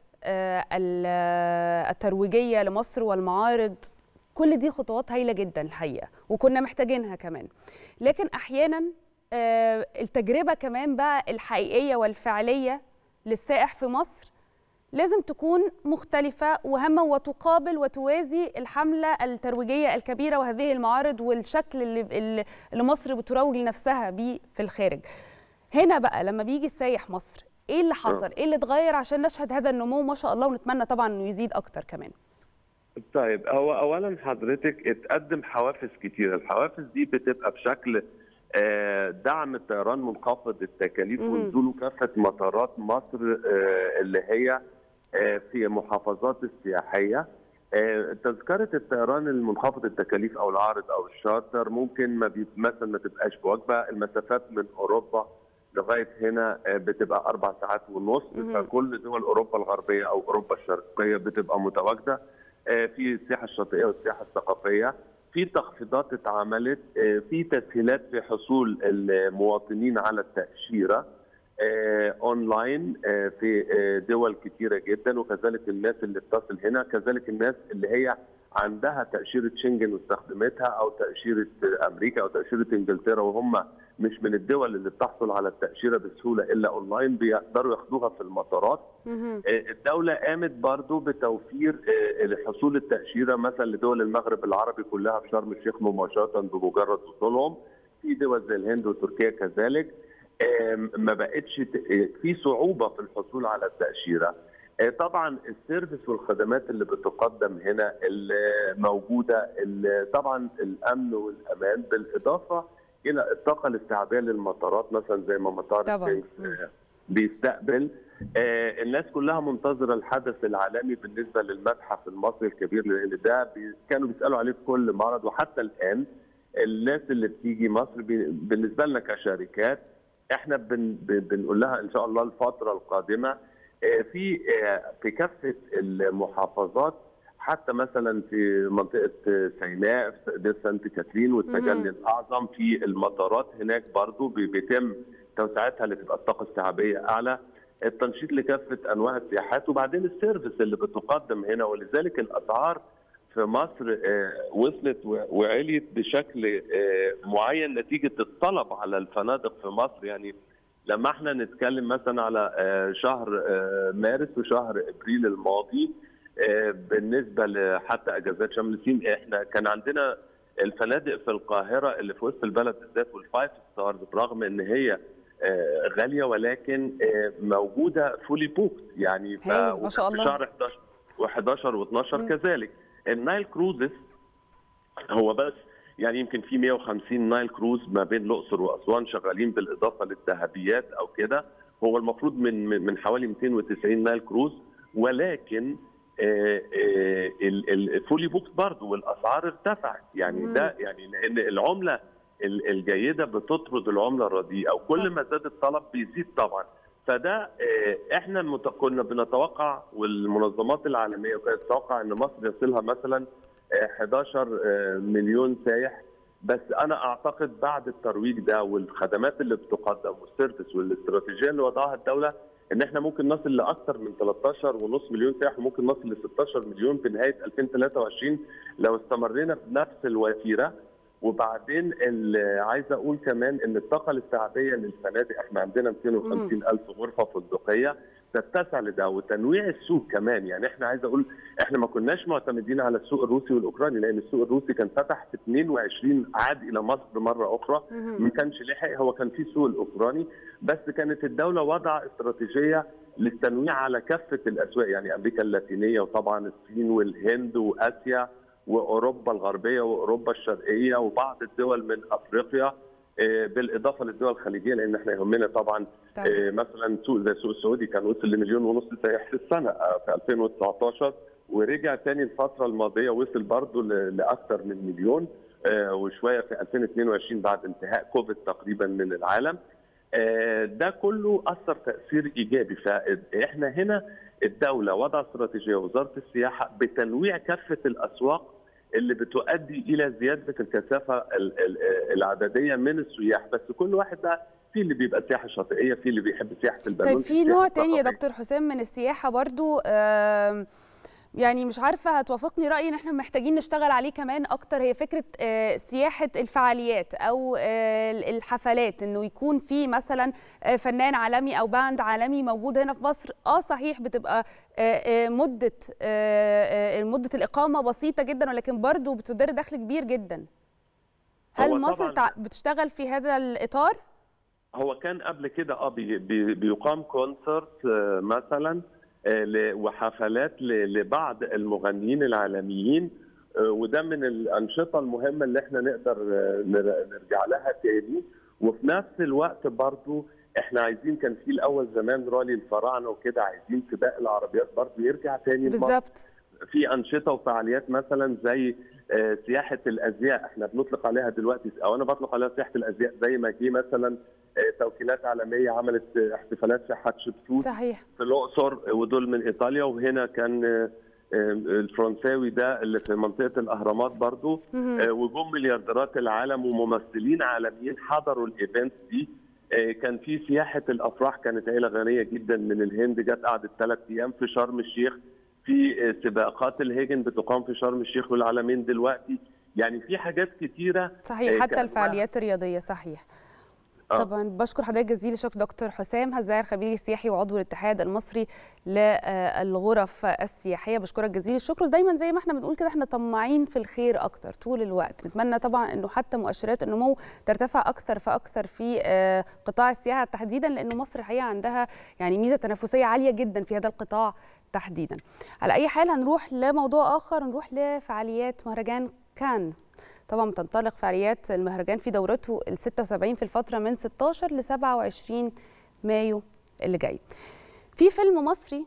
A: الترويجية لمصر والمعارض كل دي خطوات هايله جدا الحقيقه وكنا محتاجينها كمان لكن احيانا التجربه كمان بقى الحقيقيه والفعليه للسائح في مصر لازم تكون مختلفة وهامة وتقابل وتوازي الحملة الترويجية الكبيرة وهذه المعارض والشكل اللي, اللي مصر بتروج لنفسها بيه في الخارج هنا بقى لما بيجي السايح مصر ايه اللي حصل ايه اللي اتغير عشان نشهد هذا النمو ما شاء الله ونتمنى طبعا انه يزيد اكتر كمان
G: طيب هو اولا حضرتك اتقدم حوافز كتير الحوافز دي بتبقى بشكل دعم الطيران منخفض التكاليف ونزوله كافه مطارات مصر اللي هي في محافظات السياحيه تذكره الطيران المنخفض التكاليف او العارض او الشارتر ممكن ما مثلا ما تبقاش بوجبه المسافات من اوروبا لغايه هنا بتبقى اربع ساعات ونص فكل دول اوروبا الغربيه او اوروبا الشرقيه بتبقى متواجده في السياحه الشاطئيه والسياحه الثقافيه في تخفيضات اتعملت في تسهيلات في حصول المواطنين على التاشيره اونلاين في دول كثيره جدا وكذلك الناس اللي بتصل هنا كذلك الناس اللي هي عندها تاشيره شنجن واستخدمتها او تاشيره امريكا او تاشيره انجلترا وهم مش من الدول اللي بتحصل على التاشيره بسهوله الا اونلاين بيقدروا ياخدوها في المطارات الدوله قامت برضو بتوفير لحصول التاشيره مثلا لدول المغرب العربي كلها في شرم الشيخ مباشره بمجرد وصولهم في دول زي الهند وتركيا كذلك ما بقتش في صعوبه في الحصول على التاشيره طبعا السيرفيس والخدمات اللي بتقدم هنا الموجوده طبعا الامن والامان بالاضافه الى الطاقه الاستيعابيه للمطارات مثلا زي ما مطار بيستقبل الناس كلها منتظره الحدث العالمي بالنسبه للمتحف المصري الكبير لان ده كانوا بيسالوا عليه في كل معرض وحتى الان الناس اللي بتيجي مصر بالنسبه لنا كشركات احنا بن بنقول لها ان شاء الله الفتره القادمه في في كافه المحافظات حتى مثلا في منطقه سيناء في سانت كاترين والتجلي الاعظم في المطارات هناك برضو بيتم توسعتها لتبقى الطاقه استيعابيه اعلى التنشيط لكافه انواع السياحات وبعدين السيرفيس اللي بتقدم هنا ولذلك الاسعار في مصر وصلت وعليت بشكل معين نتيجه الطلب على الفنادق في مصر يعني لما احنا نتكلم مثلا على آه، شهر آه، مارس وشهر ابريل الماضي آه، بالنسبه لحتى اجازات شم النسيم احنا كان عندنا الفنادق في القاهره اللي في وسط البلد بالذات والفايف ستارز برغم ان هي آه، غاليه ولكن آه، موجوده فولي بوكت يعني ف-
A: هايل، ما شاء
G: وكان في
A: الله.
G: شهر 11 و11 و12
A: مم.
G: كذلك النايل كروزز هو بس يعني يمكن في 150 نايل كروز ما بين الاقصر واسوان شغالين بالاضافه للذهبيات او كده هو المفروض من من من حوالي 290 نايل كروز ولكن آه، آه، ال- ال- الفولي بوكس برضه والاسعار ارتفعت يعني
A: مم.
G: ده يعني لان العمله ال- الجيده بتطرد العمله الرديئه وكل ما زاد الطلب بيزيد طبعا فده آه، احنا مت- كنا بنتوقع والمنظمات العالميه كانت تتوقع ان مصر يصلها مثلا آه، 11 آه، مليون سايح بس انا اعتقد بعد الترويج ده والخدمات اللي بتقدم والسيرفيس والاستراتيجيه اللي وضعها الدوله ان احنا ممكن نصل لاكثر من 13.5 مليون سائح وممكن نصل ل 16 مليون في نهايه 2023 لو استمرينا بنفس الوتيره وبعدين ال- عايز اقول كمان ان الطاقه الاستيعابيه للفنادق احنا عندنا 250 الف غرفه فندقيه تتسع لده وتنويع السوق كمان يعني احنا عايز اقول احنا ما كناش معتمدين على السوق الروسي والاوكراني لان السوق الروسي كان فتح في 22 عاد الى مصر مره اخرى ما كانش لحق هو كان في السوق الاوكراني بس كانت الدوله وضع استراتيجيه للتنويع على كافه الاسواق يعني امريكا اللاتينيه وطبعا الصين والهند واسيا واوروبا الغربيه واوروبا الشرقيه وبعض الدول من افريقيا آه، بالاضافه للدول الخليجيه لان احنا يهمنا طبعا
A: طبعاً.
G: آه، مثلا سوق زي السوق السعودي كان وصل لمليون ونص سائح في السنه آه، في 2019 ورجع تاني الفتره الماضيه وصل برضه ل- لاكثر من مليون آه، وشويه في 2022 بعد انتهاء كوفيد تقريبا من العالم آه، ده كله اثر تاثير ايجابي فاحنا هنا الدوله وضع استراتيجيه وزاره السياحه بتنويع كافه الاسواق اللي بتؤدي الى زياده الكثافه ال- ال- العدديه من السياح بس كل واحد بقى في اللي بيبقى سياحه شاطئيه في اللي بيحب سياحه البالون
A: طيب في
G: سياحة
A: نوع تاني يا
G: ثقافية.
A: دكتور حسام من السياحة برضو آم، يعني مش عارفة هتوافقني رأيي ان احنا محتاجين نشتغل عليه كمان اكتر هي فكرة آه، سياحة الفعاليات او آه، الحفلات انه يكون في مثلا آه، فنان عالمي او باند عالمي موجود هنا في مصر اه صحيح بتبقى آه، آه، مدة آه، آه، مدة الإقامة بسيطة جدا ولكن برضو بتدر دخل كبير جدا هل
G: هو
A: مصر
G: طبعاً-
A: تع- بتشتغل في هذا الإطار؟
G: هو كان قبل كده اه بي بي بيقام كونسرت آه، مثلا آه، ل- وحفلات ل- لبعض المغنيين العالميين آه، وده من الانشطه المهمه اللي احنا نقدر آه، نر- نرجع لها تاني وفي نفس الوقت برضو احنا عايزين كان في الاول زمان رالي الفراعنه وكده عايزين سباق العربيات برضو يرجع تاني لمصر.
A: بالظبط
G: في انشطه وفعاليات مثلا زي آه، سياحه الازياء احنا بنطلق عليها دلوقتي او انا بطلق عليها سياحه الازياء زي ما جه مثلا آه، توكيلات عالميه عملت آه، احتفالات في حتشبسوت
A: صحيح
G: في الاقصر ودول من ايطاليا وهنا كان آه، آه، الفرنساوي ده اللي في منطقه الاهرامات برضو
A: مهم.
G: آه، وجم مليارديرات العالم وممثلين عالميين حضروا الايفنت دي آه، كان في سياحه الافراح كانت عيله غنيه جدا من الهند جت قعدت ثلاث ايام في شرم الشيخ في آه، سباقات الهيجن بتقام في شرم الشيخ والعالمين دلوقتي يعني في حاجات كتيره
A: صحيح
G: آه،
A: حتى
G: كأنواع-
A: الفعاليات الرياضية صحيح
G: آه.
A: طبعا بشكر حضرتك جزيل الشكر دكتور حسام هزاع الخبير السياحي وعضو الاتحاد المصري للغرف السياحيه بشكرك جزيل الشكر ودايما زي ما احنا بنقول كده احنا طماعين في الخير اكتر طول الوقت نتمنى طبعا انه حتى مؤشرات النمو ترتفع اكثر فاكثر في آه، قطاع السياحه تحديدا لانه مصر الحقيقه عندها يعني ميزه تنافسيه عاليه جدا في هذا القطاع تحديدا على اي حال هنروح لموضوع اخر نروح لفعاليات مهرجان كان طبعا تنطلق فعاليات المهرجان في دورته ال 76 في الفتره من 16 ل 27 مايو اللي جاي. في فيلم مصري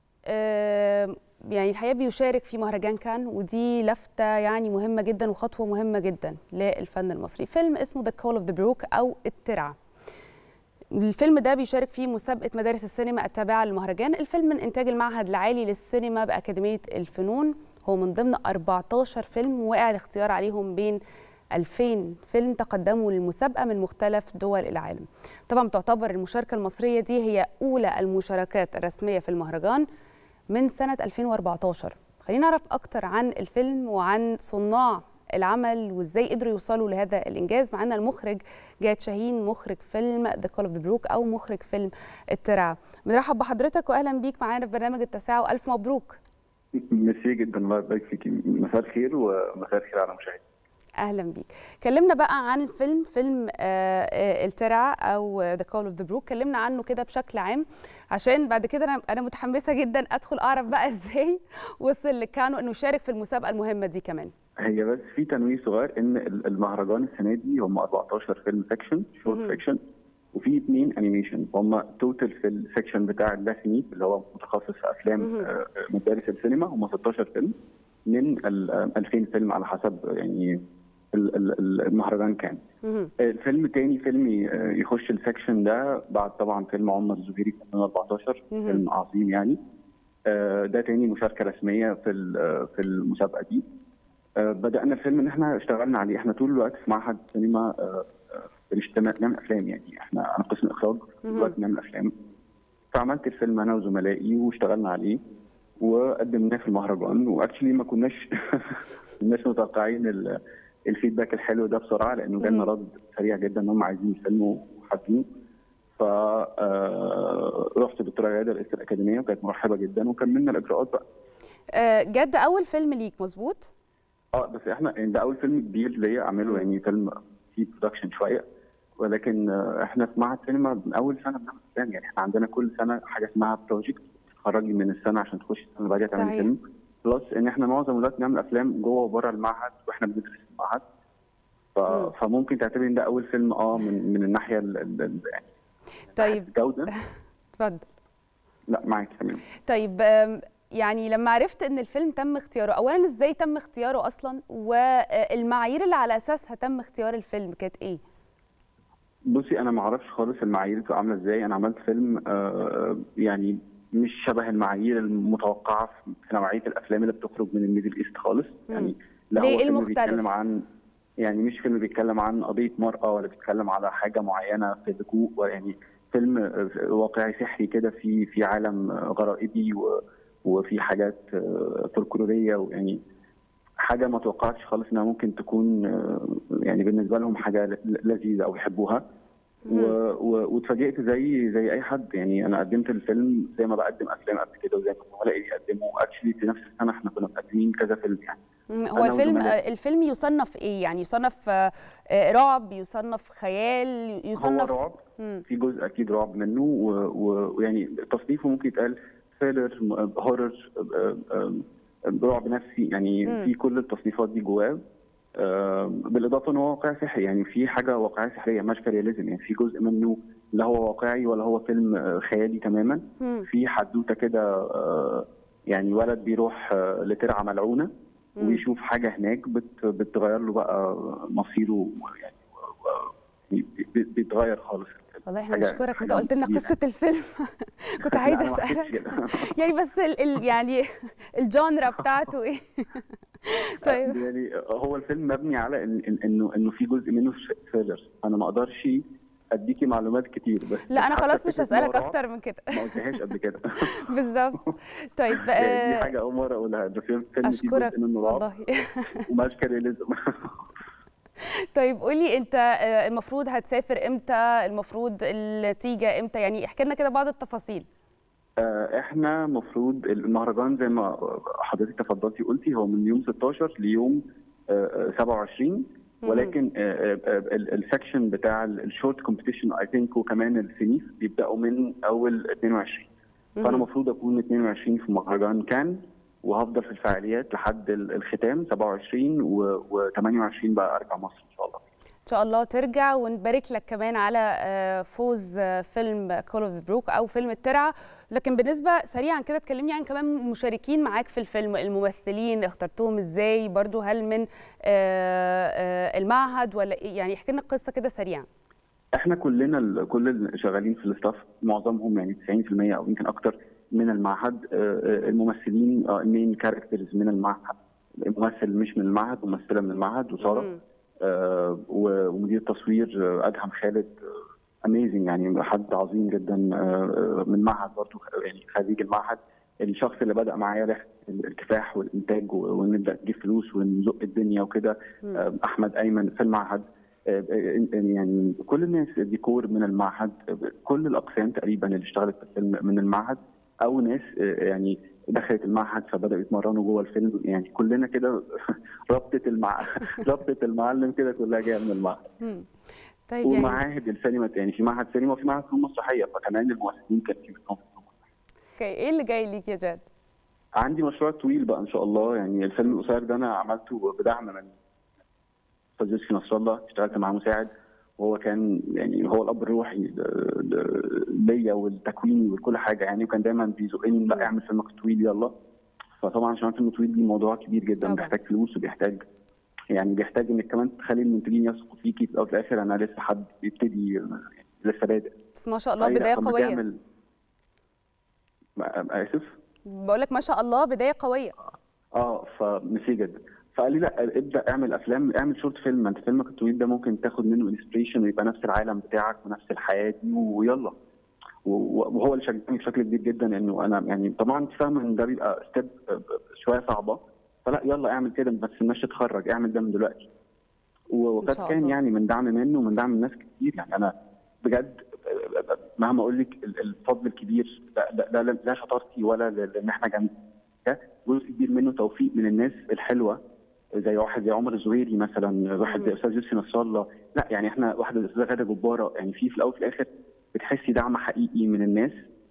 A: آه، يعني الحقيقه بيشارك في مهرجان كان ودي لفته يعني مهمه جدا وخطوه مهمه جدا للفن المصري. فيلم اسمه ذا كول اوف ذا بروك او الترعه. الفيلم ده بيشارك فيه مسابقة مدارس السينما التابعة للمهرجان الفيلم من إنتاج المعهد العالي للسينما بأكاديمية الفنون هو من ضمن 14 فيلم وقع الاختيار عليهم بين 2000 فيلم تقدموا للمسابقة من مختلف دول العالم طبعا تعتبر المشاركة المصرية دي هي أولى المشاركات الرسمية في المهرجان من سنة 2014 خلينا نعرف أكتر عن الفيلم وعن صناع العمل وازاي قدروا يوصلوا لهذا الانجاز معانا المخرج جاد شاهين مخرج فيلم ذا كول اوف ذا بروك او مخرج فيلم الترعه بنرحب بحضرتك واهلا بيك معانا في برنامج التاسعه والف مبروك
H: ميرسي جدا الله يبارك فيكي مساء الخير ومساء الخير على المشاهدين
A: اهلا بيك كلمنا بقى عن الفيلم فيلم الترعه او ذا كول اوف ذا بروك كلمنا عنه كده بشكل عام عشان بعد كده انا انا متحمسه جدا ادخل اعرف بقى ازاي وصل لكانو انه يشارك في المسابقه المهمه دي كمان
H: هي بس في تنويه صغير ان المهرجان السنه دي هم 14 فيلم فيكشن شورت فيكشن وفي اثنين انيميشن هم توتال في السكشن بتاع اللاسينيت اللي هو متخصص في افلام مدارس السينما هم 16 فيلم من ال 2000 فيلم على حسب يعني المهرجان كان الفيلم تاني فيلم يخش السكشن ده بعد طبعا فيلم عمر الزبيري في 2014 فيلم عظيم يعني ده تاني مشاركه رسميه في في المسابقه دي بدانا الفيلم ان احنا اشتغلنا عليه احنا طول الوقت في معهد سينما بنشتغل نعمل افلام يعني احنا انا قسم اخراج دلوقتي بنعمل افلام فعملت الفيلم انا وزملائي واشتغلنا عليه وقدمناه في المهرجان واكشلي ما كناش كناش متوقعين الفيدباك الحلو ده بسرعه لانه جالنا رد سريع جدا ان هم عايزين يفيلموا وحابين ف رحت دكتوره عياده رئيسه الاكاديميه وكانت مرحبه جدا وكملنا الاجراءات بقى.
A: جد اول فيلم ليك مظبوط؟
H: اه بس احنا ده اول فيلم كبير ليا اعمله يعني فيلم فيه برودكشن شويه ولكن احنا في معهد سينما من اول سنه بنعمل افلام يعني احنا عندنا كل سنه حاجه اسمها بروجكت تتخرجي من السنه عشان تخشي السنه اللي بعديها تعملي فيلم بلس ان احنا معظم الوقت بنعمل افلام جوه وبره المعهد واحنا بندرس في المعهد ف... فممكن تعتبري ان ده اول فيلم اه من من الناحيه ال... ال... يعني
A: طيب
H: الجوده
A: اتفضل
H: لا معاك تمام
A: طيب يعني لما عرفت ان الفيلم تم اختياره اولا ازاي تم اختياره اصلا والمعايير اللي على اساسها تم اختيار الفيلم كانت ايه
H: بصي انا ما اعرفش خالص المعايير بتبقى عامله ازاي انا عملت فيلم آه يعني مش شبه المعايير المتوقعه في نوعيه الافلام اللي بتخرج من الميدل ايست خالص يعني
A: لا هو فيلم بيتكلم
H: عن يعني مش فيلم بيتكلم عن قضيه مراه ولا بيتكلم على حاجه معينه في لجوء يعني فيلم واقعي سحري كده في في عالم غرائبي و وفي حاجات فولكلوريه ويعني حاجه ما توقعتش خالص انها ممكن تكون يعني بالنسبه لهم حاجه لذيذه او يحبوها واتفاجئت زي زي اي حد يعني انا قدمت الفيلم زي ما بقدم افلام قبل كده وزي ما زملائي بيقدموا اكشلي في نفس السنه احنا كنا مقدمين كذا فيلم يعني
A: هو الفيلم الفيلم يصنف ايه يعني يصنف رعب يصنف خيال يصنف
H: هو رعب في جزء اكيد رعب منه ويعني تصنيفه ممكن يتقال ثريلر هورر رعب نفسي يعني م. في كل التصنيفات دي جواه بالاضافه ان هو واقعي سحري يعني في حاجه واقعيه سحريه مش رياليزم يعني في جزء منه لا هو واقعي ولا هو فيلم خيالي تماما م. في حدوته كده يعني ولد بيروح لترعه ملعونه م. ويشوف حاجه هناك بت بتغير له بقى مصيره يعني بيتغير خالص
A: والله احنا بنشكرك انت قلت لنا قصه الفيلم كنت عايزه اسالك يعني بس ال ال يعني الجانرا بتاعته ايه
H: طيب يعني هو الفيلم مبني على إن انه انه في جزء منه ثريلر انا ما اقدرش اديكي معلومات كتير بس
A: لا انا خلاص مش هسالك اكتر من كده
H: ما قلتهاش قبل كده
A: بالظبط طيب
H: يعني دي حاجه اول مره اقولها ده فيلم
A: اشكرك والله
H: ومشكل رياليزم
A: طيب قولي انت المفروض هتسافر امتى المفروض النتيجه امتى يعني احكي لنا كده بعض التفاصيل
H: احنا المفروض المهرجان زي ما حضرتك تفضلتي قلتي هو من يوم 16 ليوم 27 ولكن السكشن بتاع الشورت كومبيتيشن اي ثينك وكمان السنيف بيبداوا من اول 22 فانا المفروض اكون 22 في مهرجان كان وهفضل في الفعاليات لحد الختام 27 و28 بقى ارجع مصر ان شاء الله
A: ان شاء الله ترجع ونبارك لك كمان على فوز فيلم كول اوف ذا بروك او فيلم الترعه لكن بالنسبه سريعا كده تكلمني عن كمان مشاركين معاك في الفيلم الممثلين اخترتهم ازاي برضو هل من المعهد ولا ايه يعني احكي لنا القصه كده سريعا
H: احنا كلنا كل اللي شغالين في الاستاف معظمهم يعني 90% او يمكن اكتر من المعهد الممثلين المين كاركترز من المعهد الممثل مش من المعهد ممثله من المعهد وساره آه ومدير التصوير ادهم خالد اميزنج يعني حد عظيم جدا آه من معهد برضه يعني خريج المعهد الشخص اللي بدا معايا رحله الكفاح والانتاج و- ونبدا نجيب فلوس ونزق الدنيا وكده آه، احمد ايمن في المعهد آه، آه، يعني كل الناس الديكور من المعهد آه، كل الاقسام تقريبا اللي اشتغلت في الفيلم من المعهد او ناس آه، يعني دخلت المعهد فبداوا يتمرنوا جوه الفيلم يعني كلنا كده ربطه المع... ربطه المعلم كده كلها جايه من المعهد
A: مم. طيب يعني
H: ومعاهد السينما يعني في معهد سينما وفي معهد فنون مسرحيه فكمان المؤسسين كان في منهم فنون
A: اوكي ايه اللي جاي ليك يا جاد؟
H: عندي مشروع طويل بقى ان شاء الله يعني الفيلم القصير ده انا عملته بدعم من استاذ يوسف نصر الله اشتغلت معاه مساعد وهو كان يعني هو الاب الروحي ل- ل- ليا والتكويني وكل حاجه يعني وكان دايما بيزقني لا اعمل فيلمك طويل يلا فطبعا عشان فيلم طويل دي موضوع كبير جدا
A: طبعاً.
H: بيحتاج فلوس وبيحتاج يعني بيحتاج انك كمان تخلي المنتجين يثقوا فيكي في الاول وفي الاخر انا لسه حد بيبتدي يعني لسه بادئ
A: بس ما شاء الله
H: فهي
A: بدايه
H: لما
A: قويه
H: تعمل- اسف
A: بقول لك ما شاء الله بدايه قويه
H: اه فميرسي جدا فقال لي لا ابدا اعمل افلام اعمل شورت فيلم ما انت فيلمك الطويل ده ممكن تاخد منه انسبريشن ويبقى نفس العالم بتاعك ونفس الحياه دي ويلا و- وهو اللي شجعني بشكل كبير جدا انه انا يعني طبعا انت فاهمه ان ده بيبقى ستيب شويه صعبه فلا يلا اعمل كده ما تستناش تتخرج اعمل ده من دلوقتي و- وقد
A: شاء
H: كان
A: الله.
H: يعني من دعم منه ومن دعم الناس كتير يعني انا بجد مهما اقول لك ال- الفضل الكبير لا, لا, لا, لا شطارتي ولا ل- لان احنا جنب ده جزء كبير منه توفيق من الناس الحلوه زي واحد زي عمر الزهيري مثلا واحد زي استاذ يوسف نصر الله لا يعني احنا واحده زي استاذه غاده جباره يعني في في الاول وفي الاخر بتحسي دعم حقيقي من الناس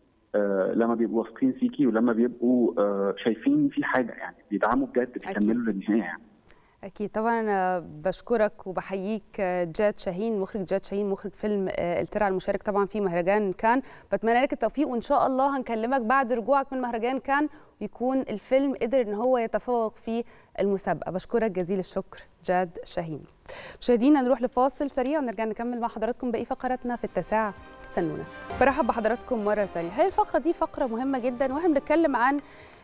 H: آه لما بيبقوا واثقين فيكي ولما بيبقوا آه شايفين في حاجه يعني بيدعموا بجد بيكملوا للنهايه يعني
A: اكيد طبعا انا بشكرك وبحييك آه، جاد شاهين مخرج جاد شاهين مخرج فيلم آه، الترع المشارك طبعا في مهرجان كان بتمنى لك التوفيق وان شاء الله هنكلمك بعد رجوعك من مهرجان كان ويكون الفيلم قدر ان هو يتفوق في المسابقه بشكرك جزيل الشكر جاد شاهين مشاهدينا نروح لفاصل سريع ونرجع نكمل مع حضراتكم باقي فقراتنا في التاسعه استنونا برحب بحضراتكم مره ثانيه هي الفقره دي فقره مهمه جدا واحنا بنتكلم عن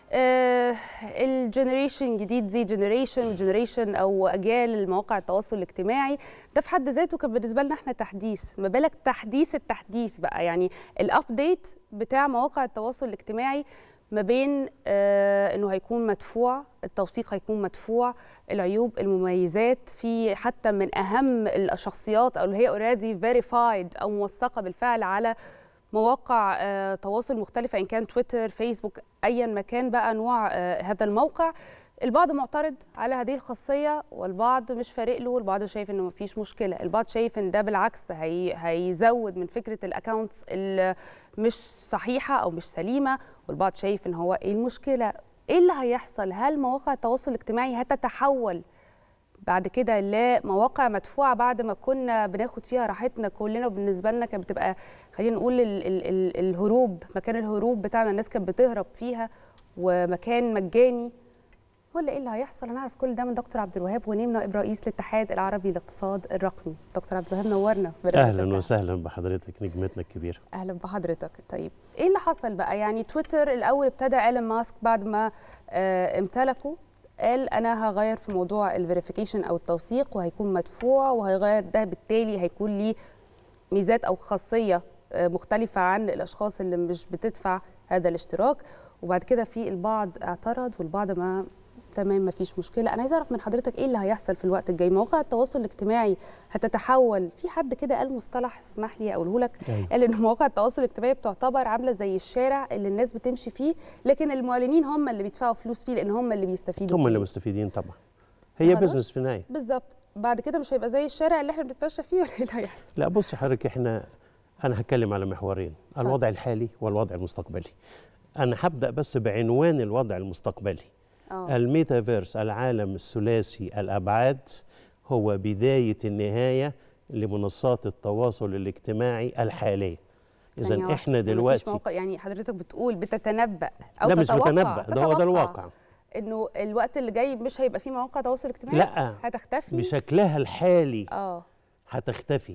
A: آه، الجنريشن جديد زي جنريشن وجنريشن او اجيال المواقع التواصل الاجتماعي ده في حد ذاته كان بالنسبه لنا احنا تحديث ما بالك تحديث التحديث بقى يعني الابديت بتاع مواقع التواصل الاجتماعي ما بين آه انه هيكون مدفوع التوثيق هيكون مدفوع العيوب المميزات في حتى من اهم الشخصيات او اللي هي اوريدي فيريفايد او موثقه بالفعل على مواقع آه، تواصل مختلفة إن كان تويتر فيسبوك أيا ما كان بقى نوع آه، هذا الموقع البعض معترض على هذه الخاصية والبعض مش فارق له والبعض شايف إنه مفيش مشكلة البعض شايف إن ده بالعكس هي هيزود من فكرة الأكاونتس اللي مش صحيحة أو مش سليمة والبعض شايف إن هو إيه المشكلة إيه اللي هيحصل هل مواقع التواصل الاجتماعي هتتحول بعد كده لمواقع مدفوعه بعد ما كنا بناخد فيها راحتنا كلنا وبالنسبه لنا كانت بتبقى خلينا نقول ال ال ال الهروب مكان الهروب بتاعنا الناس كانت بتهرب فيها ومكان مجاني ولا ايه اللي هيحصل هنعرف كل ده من دكتور عبد الوهاب ونيم نائب رئيس الاتحاد العربي للاقتصاد الرقمي دكتور عبد الوهاب نورنا في برنامج
I: اهلا
A: التاسعة.
I: وسهلا بحضرتك نجمتنا الكبيره
A: اهلا بحضرتك طيب ايه اللي حصل بقى يعني تويتر الاول ابتدى ايلون ماسك بعد ما آه امتلكه قال انا هغير في موضوع الفيريفيكيشن او التوثيق وهيكون مدفوع وهيغير ده بالتالي هيكون ليه ميزات او خاصيه آه، مختلفه عن الاشخاص اللي مش بتدفع هذا الاشتراك وبعد كده في البعض اعترض والبعض ما تمام مفيش مشكله انا عايزه اعرف من حضرتك ايه اللي هيحصل في الوقت الجاي مواقع التواصل الاجتماعي هتتحول في حد كده قال مصطلح اسمح لي اقوله لك
I: أيوة.
A: قال ان مواقع التواصل الاجتماعي بتعتبر عامله زي الشارع اللي الناس بتمشي فيه لكن المعلنين هم اللي بيدفعوا فلوس فيه لان هم اللي بيستفيدوا
I: هم
A: فيه
I: اللي مستفيدين طبعا هي
A: خلاص؟
I: بزنس في النهايه
A: بالظبط بعد كده مش هيبقى زي الشارع اللي احنا بنتمشى فيه ولا ايه اللي هيحصل
I: لا بص حضرتك احنا انا هتكلم على محورين الوضع الحالي والوضع المستقبلي انا هبدا بس بعنوان الوضع المستقبلي
A: اه
I: الميتافيرس العالم الثلاثي الابعاد هو بدايه النهايه لمنصات التواصل الاجتماعي الحاليه
A: ثانية
I: اذا
A: واحدة.
I: احنا
A: مفيش
I: دلوقتي
A: موقع يعني حضرتك بتقول بتتنبأ او
I: لا مش
A: تتوقع
I: بتنبأ ده هو
A: تتوقع
I: ده الواقع
A: انه الوقت اللي جاي مش هيبقى فيه مواقع تواصل اجتماعي
I: لا
A: هتختفي
I: بشكلها الحالي
A: اه
I: هتختفي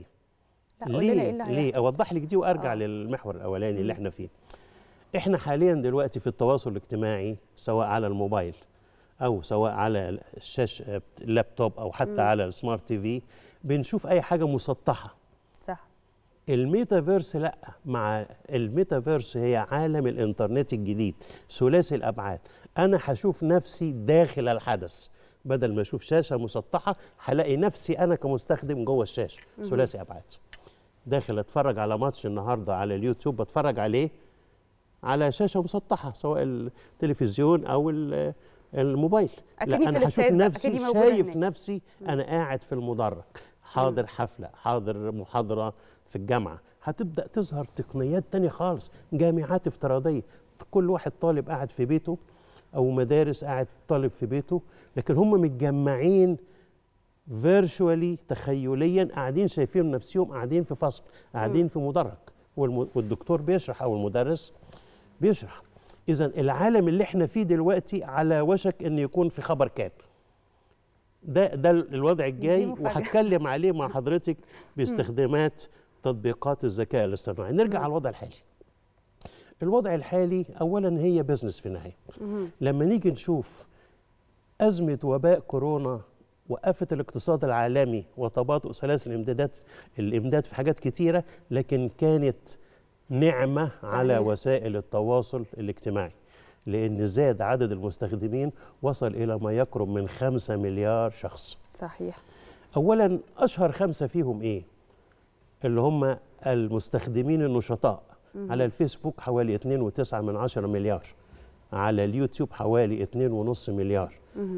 A: لا قول لنا ايه اللي
I: ليه
A: هيحصل
I: اوضح لك دي وارجع
A: آه.
I: للمحور الاولاني اللي
A: مم.
I: احنا فيه احنا حاليا دلوقتي في التواصل الاجتماعي سواء على الموبايل او سواء على الشاشه اللابتوب او حتى
A: مم.
I: على السمارت تي في بنشوف اي حاجه مسطحه
A: صح
I: الميتافيرس لا مع الميتافيرس هي عالم الانترنت الجديد ثلاثي الابعاد انا هشوف نفسي داخل الحدث بدل ما اشوف شاشه مسطحه هلاقي نفسي انا كمستخدم جوه الشاشه ثلاثي ابعاد داخل اتفرج على ماتش النهارده على اليوتيوب بتفرج عليه على شاشه مسطحه سواء التلفزيون او ال- الموبايل
A: أكني
I: لا
A: في
I: انا هشوف
A: الاستاد بقى،
I: نفسي
A: أكني موجودة
I: شايف
A: هناك.
I: نفسي انا قاعد في المدرج حاضر حفله حاضر محاضره في الجامعه هتبدا تظهر تقنيات تانية خالص جامعات افتراضيه كل واحد طالب قاعد في بيته او مدارس قاعد طالب في بيته لكن هم متجمعين فيرشوالي تخيليا قاعدين شايفين نفسهم قاعدين في فصل قاعدين في مدرج والم- والدكتور بيشرح او المدرس بيشرح اذا العالم اللي احنا فيه دلوقتي على وشك ان يكون في خبر كان ده ده الوضع الجاي
A: مفاجأة.
I: وهتكلم عليه مع حضرتك باستخدامات تطبيقات الذكاء الاصطناعي نرجع على الوضع الحالي الوضع الحالي اولا هي بزنس في النهايه لما نيجي نشوف ازمه وباء كورونا وقفت الاقتصاد العالمي وتباطؤ سلاسل الامدادات الامداد في حاجات كتيره لكن كانت نعمه
A: صحيح.
I: على وسائل التواصل الاجتماعي لان زاد عدد المستخدمين وصل الى ما يقرب من خمسة مليار شخص
A: صحيح
I: اولا اشهر خمسه فيهم ايه اللي هم المستخدمين النشطاء على الفيسبوك حوالي 2.9 من عشرة مليار على اليوتيوب حوالي 2.5 مليار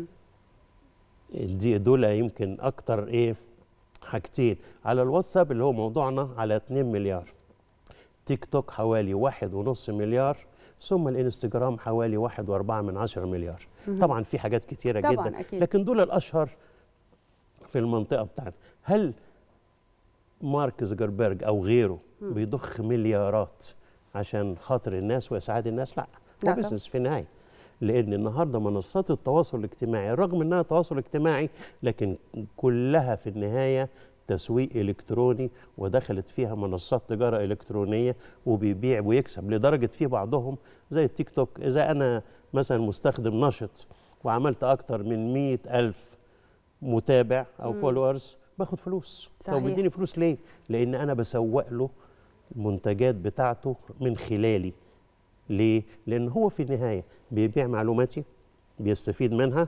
I: دي دول يمكن اكتر ايه حاجتين على الواتساب اللي هو موضوعنا على 2 مليار تيك توك حوالي واحد ونص مليار ثم الانستجرام حوالي واحد واربعة من عشرة مليار طبعا في حاجات كتيرة
A: طبعاً
I: جدا
A: أكيد.
I: لكن دول الأشهر في المنطقة بتاعنا هل مارك زوكربيرج أو غيره بيضخ مليارات عشان خاطر الناس وإسعاد الناس لا
A: لا
I: هو
A: طبعاً.
I: بيزنس في النهاية لأن النهاردة منصات التواصل الاجتماعي رغم أنها تواصل اجتماعي لكن كلها في النهاية تسويق إلكتروني ودخلت فيها منصات تجارة إلكترونية وبيبيع ويكسب لدرجة في بعضهم زي التيك توك إذا أنا مثلا مستخدم نشط وعملت أكتر من مئة ألف متابع أو فولورز باخد فلوس
A: صحيح.
I: طب بيديني فلوس ليه؟ لأن أنا بسوق له المنتجات بتاعته من خلالي ليه؟ لأن هو في النهاية بيبيع معلوماتي بيستفيد منها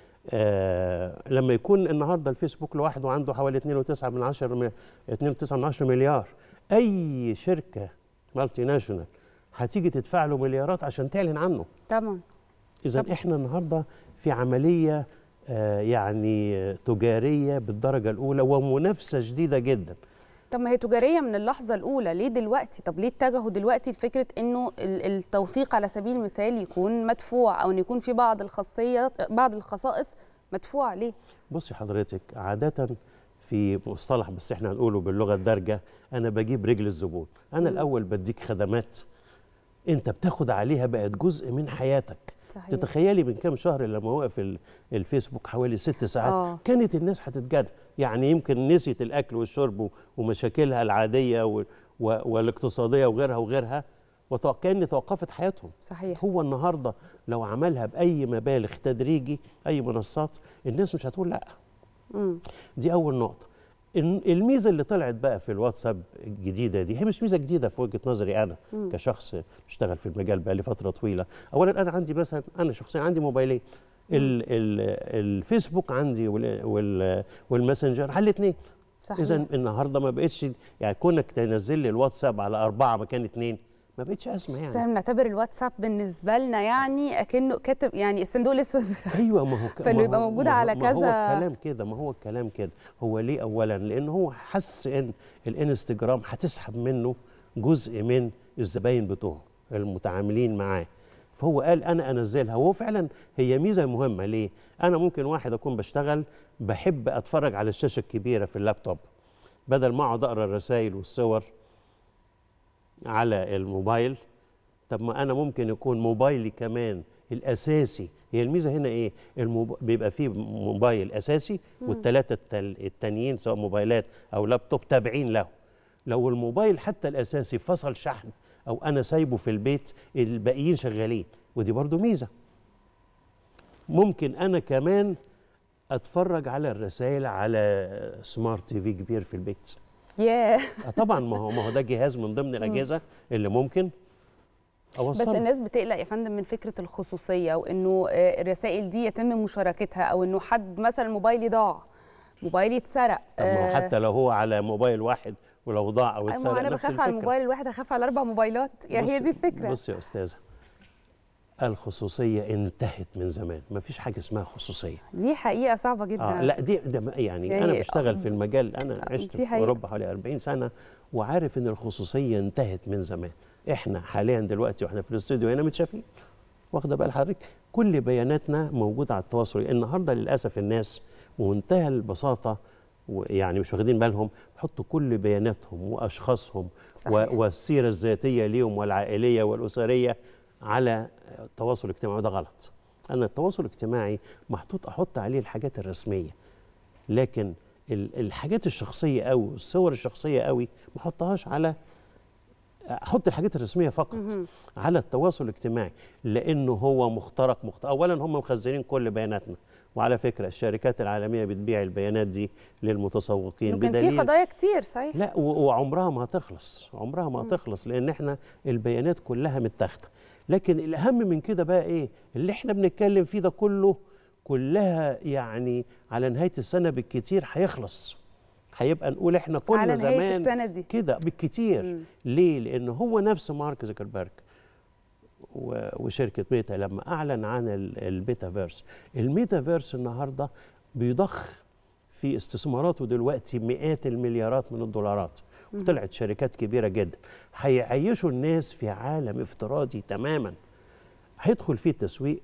I: آه لما يكون النهارده الفيسبوك لوحده عنده حوالي 2.9 من 10 2.9 من 10 مليار اي شركه مالتي ناشونال هتيجي تدفع له مليارات عشان تعلن عنه
A: طبعا
I: اذا احنا النهارده في عمليه آه يعني آه، تجاريه بالدرجه الاولى ومنافسه شديده جدا
A: طب ما هي تجاريه من اللحظه الاولى ليه دلوقتي طب ليه اتجهوا دلوقتي لفكره انه ال- التوثيق على سبيل المثال يكون مدفوع او ان يكون في بعض الخاصيات بعض الخصائص مدفوعه ليه
I: بصي حضرتك عادة في مصطلح بس احنا هنقوله باللغة الدارجة أنا بجيب رجل الزبون أنا الأول بديك خدمات أنت بتاخد عليها بقت جزء من حياتك
A: صحيح.
I: تتخيلي من كام شهر لما وقف ال- الفيسبوك حوالي ست ساعات
A: آه.
I: كانت الناس هتتجنن يعني يمكن نسيت الأكل والشرب و- ومشاكلها العادية و- و- والاقتصادية وغيرها وغيرها وكأن توقفت حياتهم
A: صحيح
I: هو النهارده لو عملها باي مبالغ تدريجي اي منصات الناس مش هتقول لا
A: مم.
I: دي اول نقطه الن- الميزه اللي طلعت بقى في الواتساب الجديده دي هي مش ميزه جديده في وجهه نظري انا كشخص بشتغل في المجال بقى لي فتره طويله اولا انا عندي مثلا انا شخصيا عندي موبايلين ال ال الفيسبوك عندي وال وال والماسنجر على الاثنين
A: صحيح
I: اذا النهارده ما بقتش يعني كونك تنزل لي الواتساب على اربعه مكان اثنين ما بقتش ازمه يعني
A: بس احنا بنعتبر الواتساب بالنسبه لنا يعني اكنه كاتب يعني الصندوق الاسود
I: ايوه ما هو ك-
A: فإنه
I: ما
A: يبقى
I: هو-
A: موجود
I: ما هو-
A: على
I: ما هو
A: كذا-
I: الكلام كده ما هو الكلام كده هو ليه اولا لان هو حس ان الانستجرام هتسحب منه جزء من الزباين بتوعه المتعاملين معاه فهو قال انا انزلها وهو فعلا هي ميزه مهمه ليه انا ممكن واحد اكون بشتغل بحب اتفرج على الشاشه الكبيره في اللابتوب بدل ما اقعد اقرا الرسائل والصور على الموبايل طب ما انا ممكن يكون موبايلي كمان الاساسي هي الميزه هنا ايه الموب... بيبقى فيه موبايل اساسي والثلاثه التل... التانيين سواء موبايلات او لابتوب تابعين له لو الموبايل حتى الاساسي فصل شحن او انا سايبه في البيت الباقيين شغالين ودي برضو ميزه ممكن انا كمان اتفرج على الرسائل على سمارت تي في كبير في البيت
A: ياه
I: آه طبعا ما هو ما هو ده جهاز من ضمن الاجهزه اللي ممكن
A: بس
I: اوصله
A: الناس بتقلق يا فندم من فكره الخصوصيه وانه آه، الرسائل دي يتم مشاركتها او انه حد مثلا موبايلي ضاع موبايلي اتسرق
I: طب ما هو
A: آه،
I: حتى لو هو على موبايل واحد ولو ضاع او
A: أي ما
I: اتسرق
A: هو انا
I: نفس
A: بخاف على
I: الفكرة.
A: الموبايل الواحد اخاف على اربع موبايلات يعني هي
I: بص-
A: دي الفكره
I: بص يا استاذه الخصوصيه انتهت من زمان ما فيش حاجه اسمها خصوصيه
A: دي حقيقه صعبه جدا
I: اه
A: على
I: لا دي ده م- يعني,
A: يعني
I: انا بشتغل في المجال انا
A: آه،
I: عشت
A: دي
I: في
A: حقيقة.
I: اوروبا حوالي 40 سنه وعارف ان الخصوصيه انتهت من زمان احنا حاليا دلوقتي واحنا في الاستوديو هنا متشافين واخده بال حضرتك كل بياناتنا موجوده على التواصل النهارده للاسف الناس بمنتهى البساطه ويعني مش واخدين بالهم بيحطوا كل بياناتهم واشخاصهم و-
A: صحيح.
I: والسيره الذاتيه ليهم والعائليه والاسريه على التواصل الاجتماعي وده غلط انا التواصل الاجتماعي محطوط احط عليه الحاجات الرسميه لكن ال- الحاجات الشخصيه قوي والصور الشخصيه قوي ما احطهاش على احط الحاجات الرسميه فقط على التواصل الاجتماعي لانه هو مخترق مخترق اولا هم مخزنين كل بياناتنا وعلى فكره الشركات العالميه بتبيع البيانات دي للمتسوقين
A: إنه كان في قضايا كتير صحيح
I: لا و- وعمرها ما هتخلص عمرها ما هتخلص لان احنا البيانات كلها متاخده لكن الاهم من كده بقى ايه اللي احنا بنتكلم فيه ده كله كلها يعني على نهايه السنه بالكتير هيخلص هيبقى نقول احنا كنا
A: على نهاية
I: زمان
A: السنة دي.
I: كده بالكتير
A: مم.
I: ليه لان هو نفس مارك زكربرج و- وشركه ميتا لما اعلن عن ال- الميتافيرس الميتافيرس النهارده بيضخ في استثماراته دلوقتي مئات المليارات من الدولارات وطلعت شركات كبيره جدا هيعيشوا الناس في عالم افتراضي تماما هيدخل فيه التسويق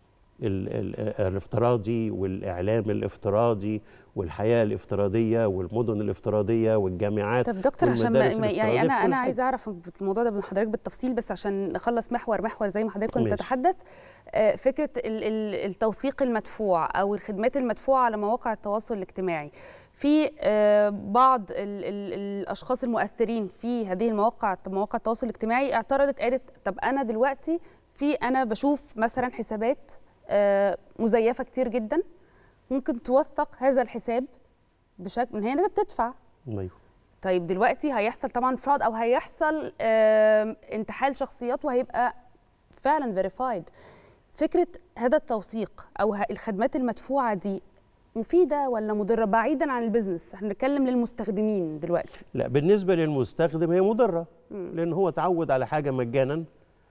I: ال ال الافتراضي والاعلام الافتراضي والحياه الافتراضيه والمدن الافتراضيه والجامعات
A: طب دكتور عشان ما
I: والمدارس
A: ما- يعني
I: الافتراضية
A: انا
I: في كل
A: انا
I: حاجة.
A: عايزه اعرف الموضوع ده من حضرتك بالتفصيل بس عشان نخلص محور محور زي ما حضرتك كنت
I: ماشي.
A: تتحدث آه، فكره ال- ال- التوثيق المدفوع او الخدمات المدفوعه على مواقع التواصل الاجتماعي في آه، بعض ال ال الاشخاص المؤثرين في هذه المواقع مواقع التواصل الاجتماعي اعترضت قالت طب انا دلوقتي في انا بشوف مثلا حسابات آه، مزيفه كتير جدا ممكن توثق هذا الحساب بشكل من هنا تدفع
I: ايوه
A: طيب دلوقتي هيحصل طبعا فراد او هيحصل آم، انتحال شخصيات وهيبقى فعلا فيريفايد فكره هذا التوثيق او ه- الخدمات المدفوعه دي مفيده ولا مضره بعيدا عن البيزنس احنا بنتكلم للمستخدمين دلوقتي
I: لا بالنسبه للمستخدم هي مضره لان هو اتعود على حاجه مجانا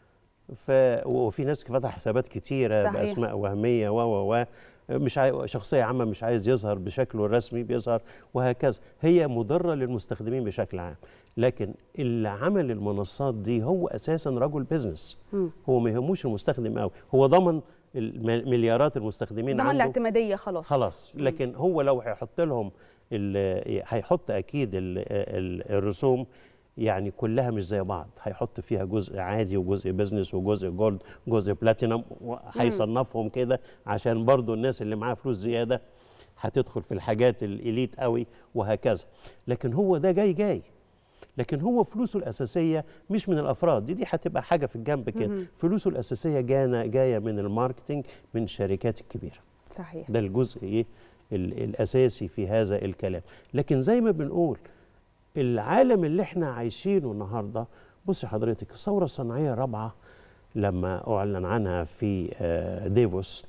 I: ف وفي ناس فتح حسابات كتيره
A: صحيح.
I: باسماء وهميه و و و مش عاي... شخصيه عامه مش عايز يظهر بشكله الرسمي بيظهر وهكذا هي مضره للمستخدمين بشكل عام لكن اللي عمل المنصات دي هو اساسا رجل بيزنس هو ما يهموش المستخدم قوي هو ضمن الم- مليارات المستخدمين
A: ضمن
I: عنده
A: الاعتماديه خلاص
I: خلاص لكن هو لو هيحط لهم ال- هيحط اكيد ال- ال- الرسوم يعني كلها مش زي بعض هيحط فيها جزء عادي وجزء بزنس وجزء جولد جزء بلاتينم هيصنفهم كده عشان برضو الناس اللي معاها فلوس زياده هتدخل في الحاجات الاليت قوي وهكذا لكن هو ده جاي جاي لكن هو فلوسه الاساسيه مش من الافراد دي دي هتبقى حاجه في الجنب كده فلوسه الاساسيه جانا جايه من الماركتينج من الشركات الكبيره
A: صحيح
I: ده الجزء ايه ال- الاساسي في هذا الكلام لكن زي ما بنقول العالم اللي احنا عايشينه النهارده بص حضرتك الثوره الصناعيه الرابعه لما اعلن عنها في آه، ديفوس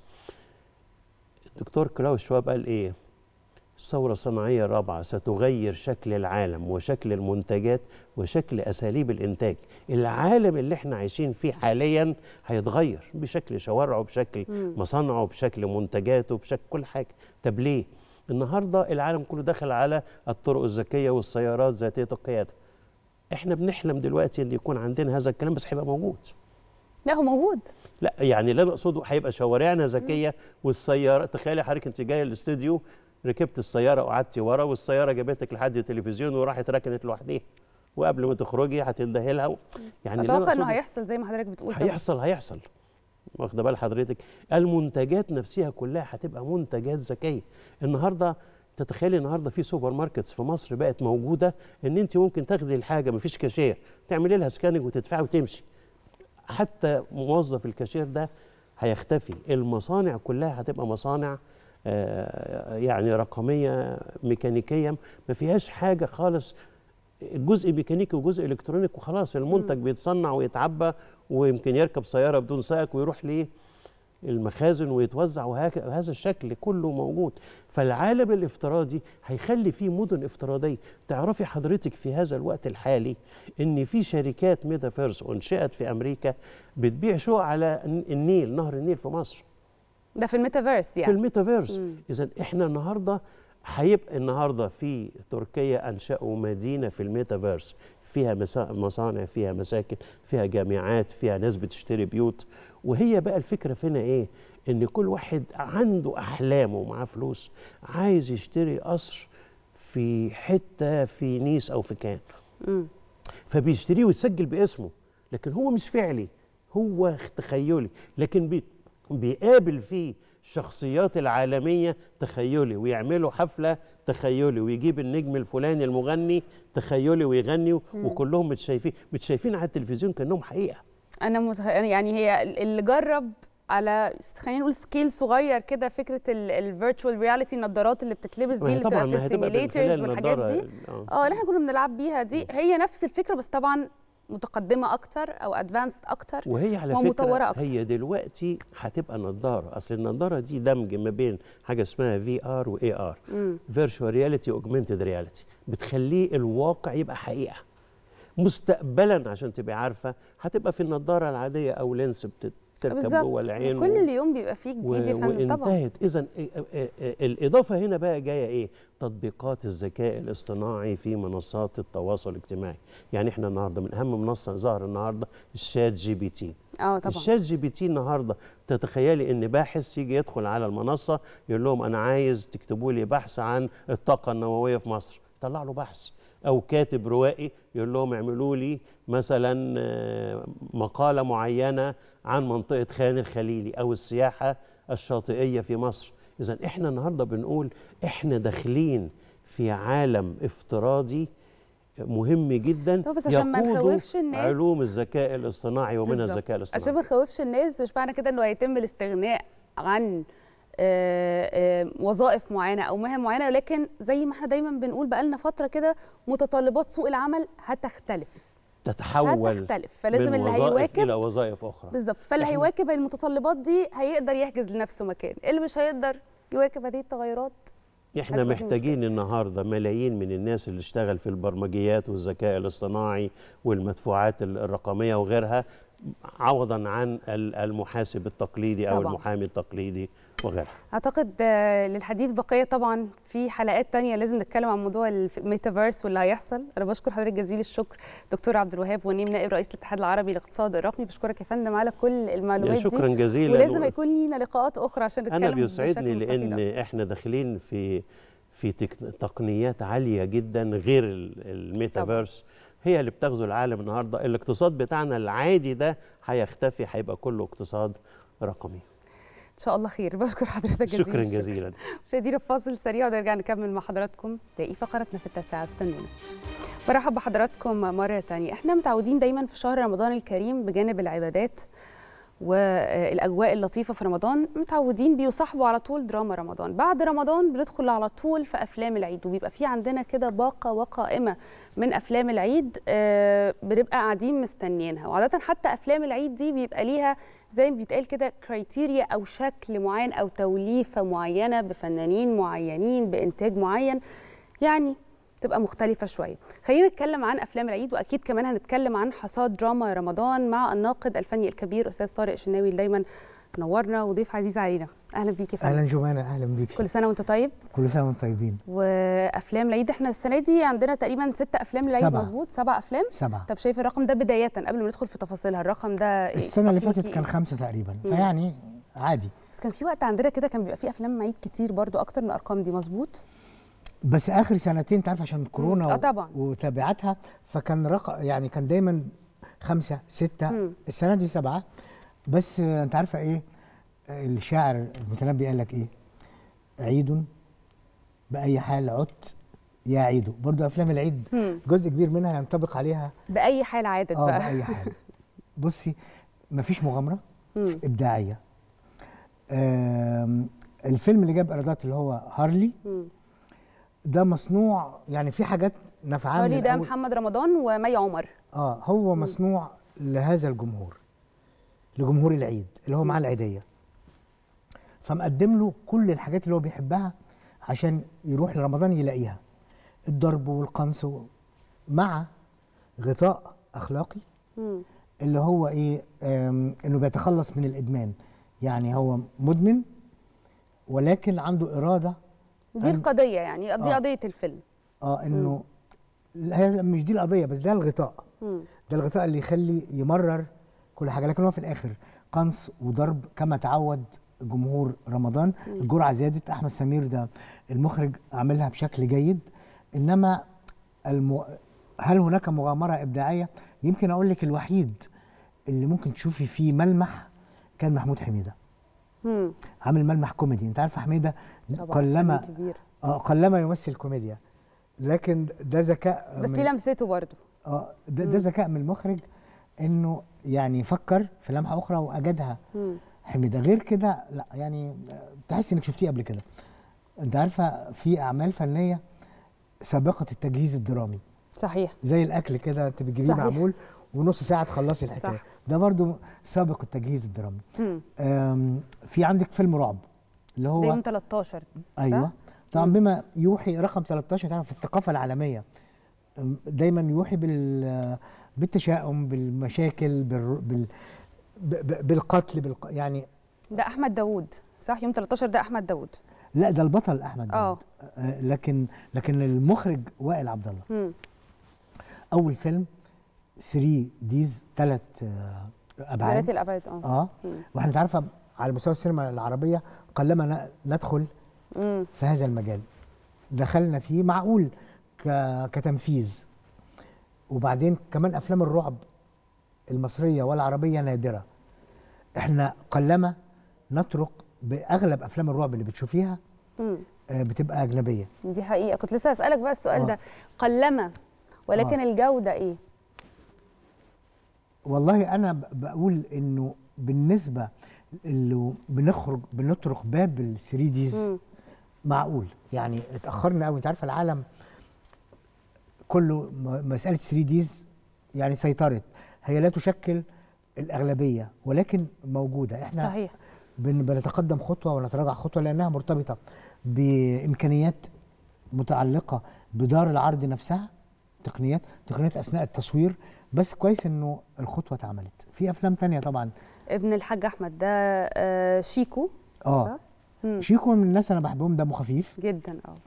I: الدكتور كلاوس شواب قال ايه الثورة الصناعية الرابعة ستغير شكل العالم وشكل المنتجات وشكل أساليب الإنتاج العالم اللي احنا عايشين فيه حاليا هيتغير بشكل شوارعه بشكل مصانعه بشكل منتجاته بشكل كل حاجة طب ليه؟ النهاردة العالم كله دخل على الطرق الذكية والسيارات ذاتية القيادة احنا بنحلم دلوقتي ان يكون عندنا هذا الكلام بس هيبقى موجود
A: لا هو موجود
I: لا يعني اللي انا اقصده هيبقى شوارعنا ذكيه والسياره تخيلي حضرتك انت جايه الاستوديو ركبت السياره وقعدتي ورا والسياره جابتك لحد التلفزيون وراحت ركنت لوحديها وقبل ما تخرجي هتندهي لها يعني اللي أنا
A: اتوقع انه
I: أقصده
A: هيحصل زي ما حضرتك بتقول طبعاً.
I: هيحصل هيحصل واخده بال حضرتك المنتجات نفسها كلها هتبقى منتجات ذكيه النهارده تتخيلي النهارده في سوبر ماركتس في مصر بقت موجوده ان انت ممكن تاخدي الحاجه مفيش كاشير تعملي لها سكاننج وتدفعي وتمشي حتى موظف الكاشير ده هيختفي المصانع كلها هتبقى مصانع آه، يعني رقميه ميكانيكيه ما فيهاش حاجه خالص جزء ميكانيكي وجزء الكترونيك وخلاص المنتج بيتصنع ويتعبى ويمكن يركب سياره بدون سائق ويروح ليه المخازن ويتوزع وهك- وهذا الشكل كله موجود فالعالم الافتراضي هيخلي فيه مدن افتراضيه تعرفي حضرتك في هذا الوقت الحالي ان في شركات ميتافيرس انشئت في امريكا بتبيع شقق على النيل نهر النيل في مصر
A: ده في الميتافيرس
I: في
A: يعني
I: الميتافيرس
A: مم.
I: اذا احنا النهارده هيبقى النهارده في تركيا انشأوا مدينه في الميتافيرس فيها مسا- مصانع فيها مساكن فيها جامعات فيها ناس بتشتري بيوت وهي بقى الفكره فينا ايه ان كل واحد عنده احلام ومعاه فلوس عايز يشتري قصر في حته في نيس او في كان
A: مم.
I: فبيشتريه ويسجل باسمه لكن هو مش فعلي هو تخيلي لكن بي بيقابل فيه الشخصيات العالمية تخيلي ويعملوا حفلة تخيلي ويجيب النجم الفلاني المغني تخيلي ويغني وكلهم متشايفين متشايفين على التلفزيون كأنهم حقيقة
A: انا متخ... يعني هي اللي جرب على خلينا نقول سكيل صغير كده فكره الفيرتشوال رياليتي النضارات اللي بتتلبس دي
I: وهي
A: اللي
I: طبعاً
A: بتبقى
I: ما
A: في
I: هتبقى من
A: السيميليترز
I: خلال
A: والحاجات
I: نظارة
A: دي
I: ال- آه.
A: اه اللي احنا كنا بنلعب بيها دي هي نفس الفكره بس طبعا متقدمه اكتر او ادفانسد اكتر
I: وهي على
A: ومطورة
I: فكرة
A: أكتر.
I: هي دلوقتي هتبقى نظارة أصل النظارة دي دمج ما بين حاجة اسمها في ار واي ار فيرتشوال رياليتي اوجمانتد رياليتي بتخليه الواقع يبقى حقيقة مستقبلا عشان تبقى عارفة هتبقى في النظارة العادية أو لينس بتركب جوه العين
A: كل
I: و-
A: اليوم بيبقى فيه جديد يا فندم طبعا
I: وانتهت اذا الاضافه هنا بقى جايه ايه تطبيقات الذكاء الاصطناعي في منصات التواصل الاجتماعي يعني احنا النهارده من اهم منصه ظهر النهارده الشات جي بي تي
A: اه طبعا
I: الشات جي بي تي النهارده تتخيلي ان باحث يجي يدخل على المنصه يقول لهم انا عايز تكتبوا لي بحث عن الطاقه النوويه في مصر يطلع له بحث او كاتب روائي يقول لهم اعملوا لي مثلا آه، مقاله معينه عن منطقه خان الخليلي او السياحه الشاطئيه في مصر اذا احنا النهارده بنقول احنا داخلين في عالم افتراضي مهم جدا
A: طب بس عشان ما
I: يقوده
A: نخوفش الناس.
I: علوم الذكاء الاصطناعي ومنها
A: بالظبط.
I: الذكاء
A: عشان
I: الاصطناعي
A: ما نخوفش الناس مش معنى كده انه هيتم الاستغناء عن آه، آه، وظائف معينه او مهن معينه ولكن زي ما احنا دايما بنقول بقالنا فتره كده متطلبات سوق العمل هتختلف
I: تتحول
A: هتختلف فلازم
I: من
A: اللي
I: وظائف
A: هيواكب
I: الى وظائف اخرى
A: بالظبط فاللي
I: إحنا-
A: هيواكب المتطلبات دي هيقدر يحجز لنفسه مكان اللي مش هيقدر يواكب هذه التغيرات
I: احنا
A: هتبقى في
I: محتاجين النهارده ملايين من الناس اللي اشتغل في البرمجيات والذكاء الاصطناعي والمدفوعات ال- الرقميه وغيرها عوضا عن ال- المحاسب التقليدي او
A: طبعاً.
I: المحامي التقليدي وغيرها
A: اعتقد آه، للحديث بقيه طبعا في حلقات تانية لازم نتكلم عن موضوع الميتافيرس واللي هيحصل انا بشكر حضرتك جزيل الشكر دكتور عبد الوهاب ونيم نائب رئيس الاتحاد العربي للاقتصاد الرقمي بشكرك يا فندم على كل المعلومات
I: شكرا
A: دي
I: جزيلا
A: ولازم
I: و-
A: يكون لينا لقاءات اخرى عشان نتكلم
I: انا
A: بشكل
I: بيسعدني
A: مستفيض
I: لان
A: أكتر.
I: احنا داخلين في في تك- تقنيات عاليه جدا غير ال- الميتافيرس هي اللي بتغزو العالم النهارده الاقتصاد بتاعنا العادي ده هيختفي هيبقى كله اقتصاد رقمي
A: ان شاء الله خير بشكر حضرتك جزيل
I: شكرا
A: الشكر.
I: جزيلا
A: مشاهدينا فاصل سريع ونرجع نكمل مع حضراتكم باقي فقراتنا في التاسعة استنونا برحب بحضراتكم مرة تانية احنا متعودين دايما في شهر رمضان الكريم بجانب العبادات والاجواء اللطيفه في رمضان متعودين بيصاحبوا على طول دراما رمضان بعد رمضان بندخل على طول في افلام العيد وبيبقى في عندنا كده باقه وقائمه من افلام العيد آه، بنبقى قاعدين مستنيينها وعاده حتى افلام العيد دي بيبقى ليها زي ما بيتقال كده كرايتيريا او شكل معين او توليفه معينه بفنانين معينين بانتاج معين يعني تبقى مختلفة شوية خلينا نتكلم عن أفلام العيد وأكيد كمان هنتكلم عن حصاد دراما رمضان مع الناقد الفني الكبير أستاذ طارق شناوي اللي دايما نورنا وضيف عزيز علينا أهلا بيك يا
J: اهلا
A: فندم
J: جمانه اهلا بيك
A: كل سنة وأنت طيب
J: كل سنه وانتم طيبين
A: وأفلام العيد احنا السنة دي عندنا تقريبا ست أفلام للعيد
J: سبعة.
A: مظبوط سبع أفلام
J: سبعه
A: طب شايف الرقم ده بداية قبل ما ندخل في تفاصيلها الرقم ده إيه؟
J: السنه اللي
A: تقييمك
J: فاتت
A: إيه؟
J: كان خمسه تقريبا
A: مم.
J: فيعني عادي
A: بس كان في وقت عندنا كده كان بيبقى في أفلام عيد كتير برضو أكتر من الأرقام دي مظبوط
J: بس اخر سنتين انت عارف عشان كورونا
A: آه
J: و-
A: طبعاً.
J: وتابعتها فكان رقم يعني كان دايما خمسه سته
A: مم.
J: السنه دي سبعه بس آه، انت عارفه ايه آه، الشاعر المتنبي قال لك ايه عيد باي حال عدت يا عيد برضو افلام العيد
A: مم.
J: جزء كبير منها ينطبق عليها
A: بأي حال عادت
J: اه
A: بقى
J: باي حال بصي مفيش مغامره
A: مم.
J: ابداعيه آم، الفيلم اللي جاب ايرادات اللي هو هارلي
A: مم.
J: ده مصنوع يعني في حاجات نفعان من
A: وليد ده
J: الأول.
A: محمد رمضان ومي عمر
J: اه هو مصنوع لهذا الجمهور لجمهور العيد اللي هو معاه العيديه فمقدم له كل الحاجات اللي هو بيحبها عشان يروح لرمضان يلاقيها الضرب والقنص و- مع غطاء اخلاقي
A: مم.
J: اللي هو ايه آم، انه بيتخلص من الادمان يعني هو مدمن ولكن عنده اراده
A: دي
J: أن-
A: القضيه يعني دي
J: آه.
A: قضيه الفيلم
J: اه انه هي مش دي القضيه بس ده الغطاء
A: مم.
J: ده الغطاء اللي يخلي يمرر كل حاجه لكن هو في الاخر قنص وضرب كما تعود جمهور رمضان الجرعه زادت احمد سمير ده المخرج عاملها بشكل جيد انما الم... هل هناك مغامره ابداعيه يمكن اقول لك الوحيد اللي ممكن تشوفي فيه ملمح كان محمود حميده
A: مم.
J: عامل ملمح كوميدي انت عارفه حميده
A: طبعا
J: قلما
A: فنان كبير
J: اه قلما يمثل كوميديا لكن ده ذكاء
A: بس
J: من-
A: دي لمسته برضه
J: اه ده, ده ذكاء من المخرج انه يعني فكر في لمحه اخرى واجدها
A: مم.
J: حميده غير كده لا يعني آه، تحس انك شفتيه قبل كده انت عارفه في اعمال فنيه سابقه التجهيز الدرامي
A: صحيح
J: زي الاكل كده انت بتجيبيه
A: صحيح.
J: معمول ونص ساعه تخلصي الحكايه
A: صح.
J: ده برضو سابق التجهيز الدرامي
A: مم.
J: آم، في عندك فيلم رعب اللي
A: ده
J: هو
A: يوم 13
J: ايوه طبعا بما يوحي رقم 13 تعرف في الثقافه العالميه أم، دايما يوحي بال بالتشاؤم بالمشاكل بال, بال ب- ب- بالقتل بالق... يعني
A: ده احمد داوود صح يوم 13 ده احمد داوود
J: لا ده البطل احمد
A: اه
J: داود آه، لكن لكن المخرج وائل عبد الله
A: مم.
J: اول فيلم 3 ديز ثلاث ابعاد
A: ثلاثي الابعاد اه
J: اه
A: مم.
J: واحنا عارفه على مستوى السينما العربيه قلما ن- ندخل
A: مم.
J: في هذا المجال دخلنا فيه معقول ك- كتنفيذ وبعدين كمان افلام الرعب المصريه والعربيه نادره احنا قلما نطرق باغلب افلام الرعب اللي بتشوفيها
A: مم.
J: آه، بتبقى اجنبيه
A: دي حقيقه كنت لسه هسالك بقى السؤال
J: آه.
A: ده قلما ولكن
J: آه.
A: الجوده ايه
J: والله انا ب- بقول انه بالنسبه اللي بنخرج بنطرق باب ال 3 ديز
A: مم.
J: معقول يعني اتاخرنا قوي انت عارفه العالم كله م- مساله 3 ديز يعني سيطرت هي لا تشكل الاغلبيه ولكن موجوده احنا
A: صحيح
J: بن- بنتقدم خطوه ونتراجع خطوه لانها مرتبطه بامكانيات متعلقه بدار العرض نفسها تقنيات تقنيات اثناء التصوير بس كويس انه الخطوه اتعملت في افلام تانية طبعا
A: ابن الحاج احمد ده آه شيكو
J: اه
A: صح؟ مم.
J: شيكو من الناس انا بحبهم دمه خفيف
A: جدا اه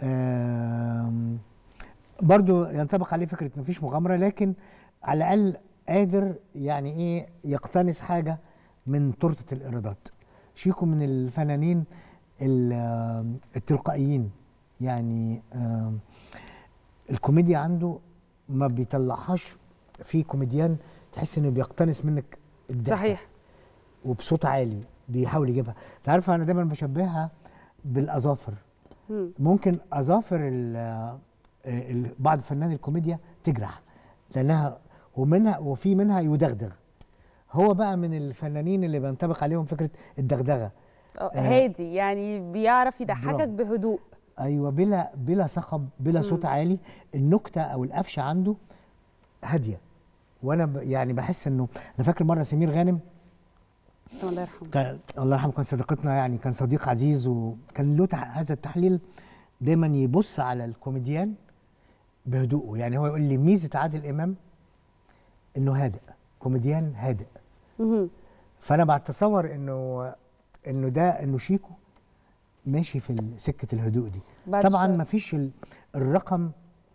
J: آم، برضو ينطبق عليه فكره مفيش مغامره لكن على الاقل قادر يعني ايه يقتنص حاجه من تورته الايرادات شيكو من الفنانين ال- آم، التلقائيين يعني آم، الكوميديا عنده ما بيطلعهاش في كوميديان تحس انه بيقتنص منك الضحكه
A: صحيح
J: وبصوت عالي بيحاول يجيبها انت عارفه انا دايما بشبهها بالاظافر
A: مم.
J: ممكن اظافر ال- ال- بعض فنان الكوميديا تجرح لانها ومنها وفي منها يدغدغ هو بقى من الفنانين اللي بينطبق عليهم فكره الدغدغه
A: آه،
J: آه.
A: هادي يعني بيعرف يضحكك
J: برافو.
A: بهدوء
J: ايوه بلا بلا صخب بلا صوت عالي النكته او القفشه عنده هاديه وانا ب يعني بحس انه انا فاكر مره سمير غانم
A: الله يرحمه
J: كان الله يرحمه كان صديقتنا يعني كان صديق عزيز وكان له تح- هذا التحليل دايما يبص على الكوميديان بهدوءه يعني هو يقول لي ميزه عادل امام انه هادئ كوميديان هادئ
A: مهم.
J: فانا بتصور انه انه ده انه شيكو ماشي في ال- سكه الهدوء دي
A: بعد
J: طبعا
A: الشر.
J: ما فيش ال- الرقم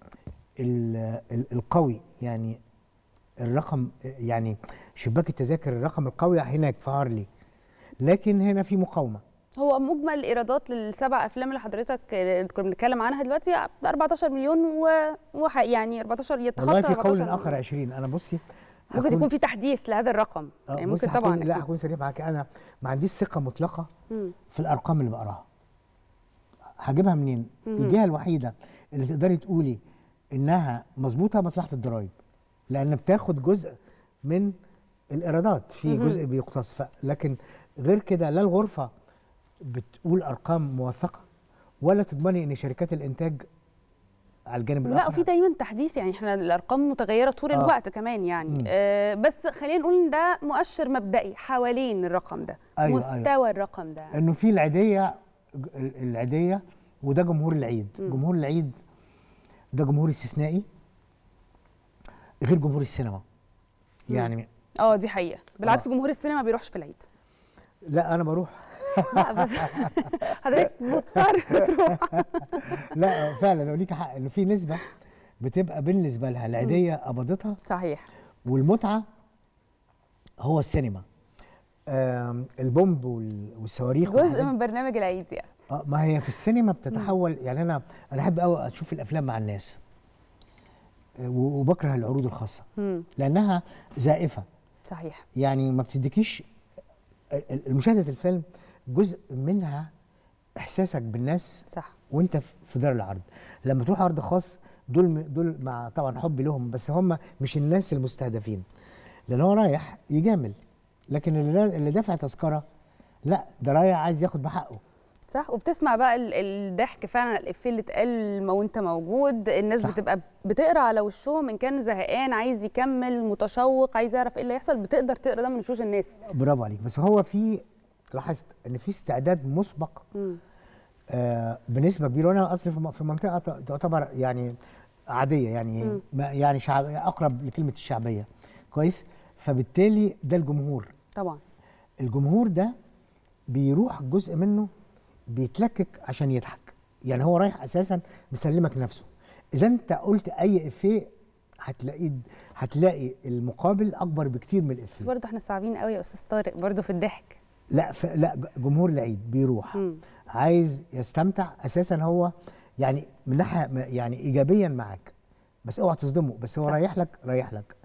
J: ال- ال- القوي يعني الرقم يعني شباك التذاكر الرقم القوي هناك في هارلي لكن هنا في مقاومه
A: هو مجمل الايرادات للسبع افلام اللي حضرتك اللي كنا بنتكلم عنها دلوقتي 14 مليون و... وح... يعني 14 يتخطى
J: والله في قول
A: 14
J: اخر
A: مليون.
J: 20 انا بصي
A: ممكن
J: هكون-
A: يكون في تحديث لهذا الرقم
J: آه،
A: يعني
J: بصي
A: ممكن طبعا
J: هكون- لا
A: أكيد.
J: هكون صريح معاك انا ما عنديش ثقه مطلقه
A: مم.
J: في الارقام اللي بقراها هجيبها منين
A: مهم.
J: الجهه الوحيده اللي تقدري تقولي انها مظبوطه مصلحه الضرايب لان بتاخد جزء من الايرادات في
A: مهم.
J: جزء بيقتص ف- لكن غير كده لا الغرفه بتقول ارقام موثقه ولا تضمني ان شركات الانتاج على الجانب
A: لا
J: الاخر
A: وفي دايما تحديث يعني احنا الارقام متغيره طول
J: آه.
A: الوقت كمان يعني
J: مم.
A: آه بس خلينا نقول ان ده مؤشر مبدئي حوالين الرقم ده
J: أيوة،
A: مستوى
J: أيوة.
A: الرقم ده
J: انه في العيديه ال- العيديه وده جمهور العيد
A: مم.
J: جمهور العيد ده جمهور استثنائي غير جمهور السينما
A: مم.
J: يعني
A: اه دي حقيقه بالعكس جمهور السينما ما بيروحش في العيد
J: لا انا بروح
A: لا بس حضرتك مضطر تروح
J: لا فعلا لو ليك حق انه في نسبه بتبقى بالنسبه لها العيديه قبضتها
A: صحيح
J: والمتعه هو السينما آم، البومب وال- والصواريخ
A: جزء
J: والحاجات
A: من برنامج العيد يعني
J: اه ما هي في السينما بتتحول يعني انا انا احب قوي اشوف الافلام مع الناس آه، و- وبكره العروض الخاصه
A: مم.
J: لانها زائفه
A: صحيح
J: يعني ما بتديكيش ال- ال- مشاهده الفيلم جزء منها احساسك بالناس
A: صح
J: وانت في- في دار العرض لما تروح عرض خاص دول م- دول مع طبعا حبي لهم بس هم مش الناس المستهدفين لان هو رايح يجامل لكن اللي را- اللي دافع تذكره لا ده رايح عايز ياخد بحقه
A: صح وبتسمع بقى ال- الضحك فعلا الافيه اللي اتقال ما وانت موجود الناس
J: صح.
A: صح. بتبقى بتقرا على وشهم ان كان زهقان عايز يكمل متشوق عايز يعرف ايه اللي هيحصل بتقدر تقرا ده من وشوش الناس
J: برافو عليك بس هو في لاحظت ان في استعداد مسبق
A: مم.
J: آه بنسبه كبيره وانا اصلي في م- في منطقه ت- تعتبر يعني عاديه يعني
A: مم.
J: ما يعني شعب اقرب لكلمه الشعبيه كويس فبالتالي ده الجمهور
A: طبعا
J: الجمهور ده بيروح جزء منه بيتلكك عشان يضحك يعني هو رايح اساسا مسلمك نفسه اذا انت قلت اي افيه هتلاقي هتلاقي المقابل اكبر بكتير من
A: بس
J: الافيه
A: برضه احنا صعبين قوي يا استاذ طارق برضه في الضحك
J: لا ف... لا جمهور العيد بيروح
A: مم.
J: عايز يستمتع اساسا هو يعني من ناحيه م- يعني ايجابيا معاك بس اوعى تصدمه بس هو
A: صح.
J: رايح لك رايح لك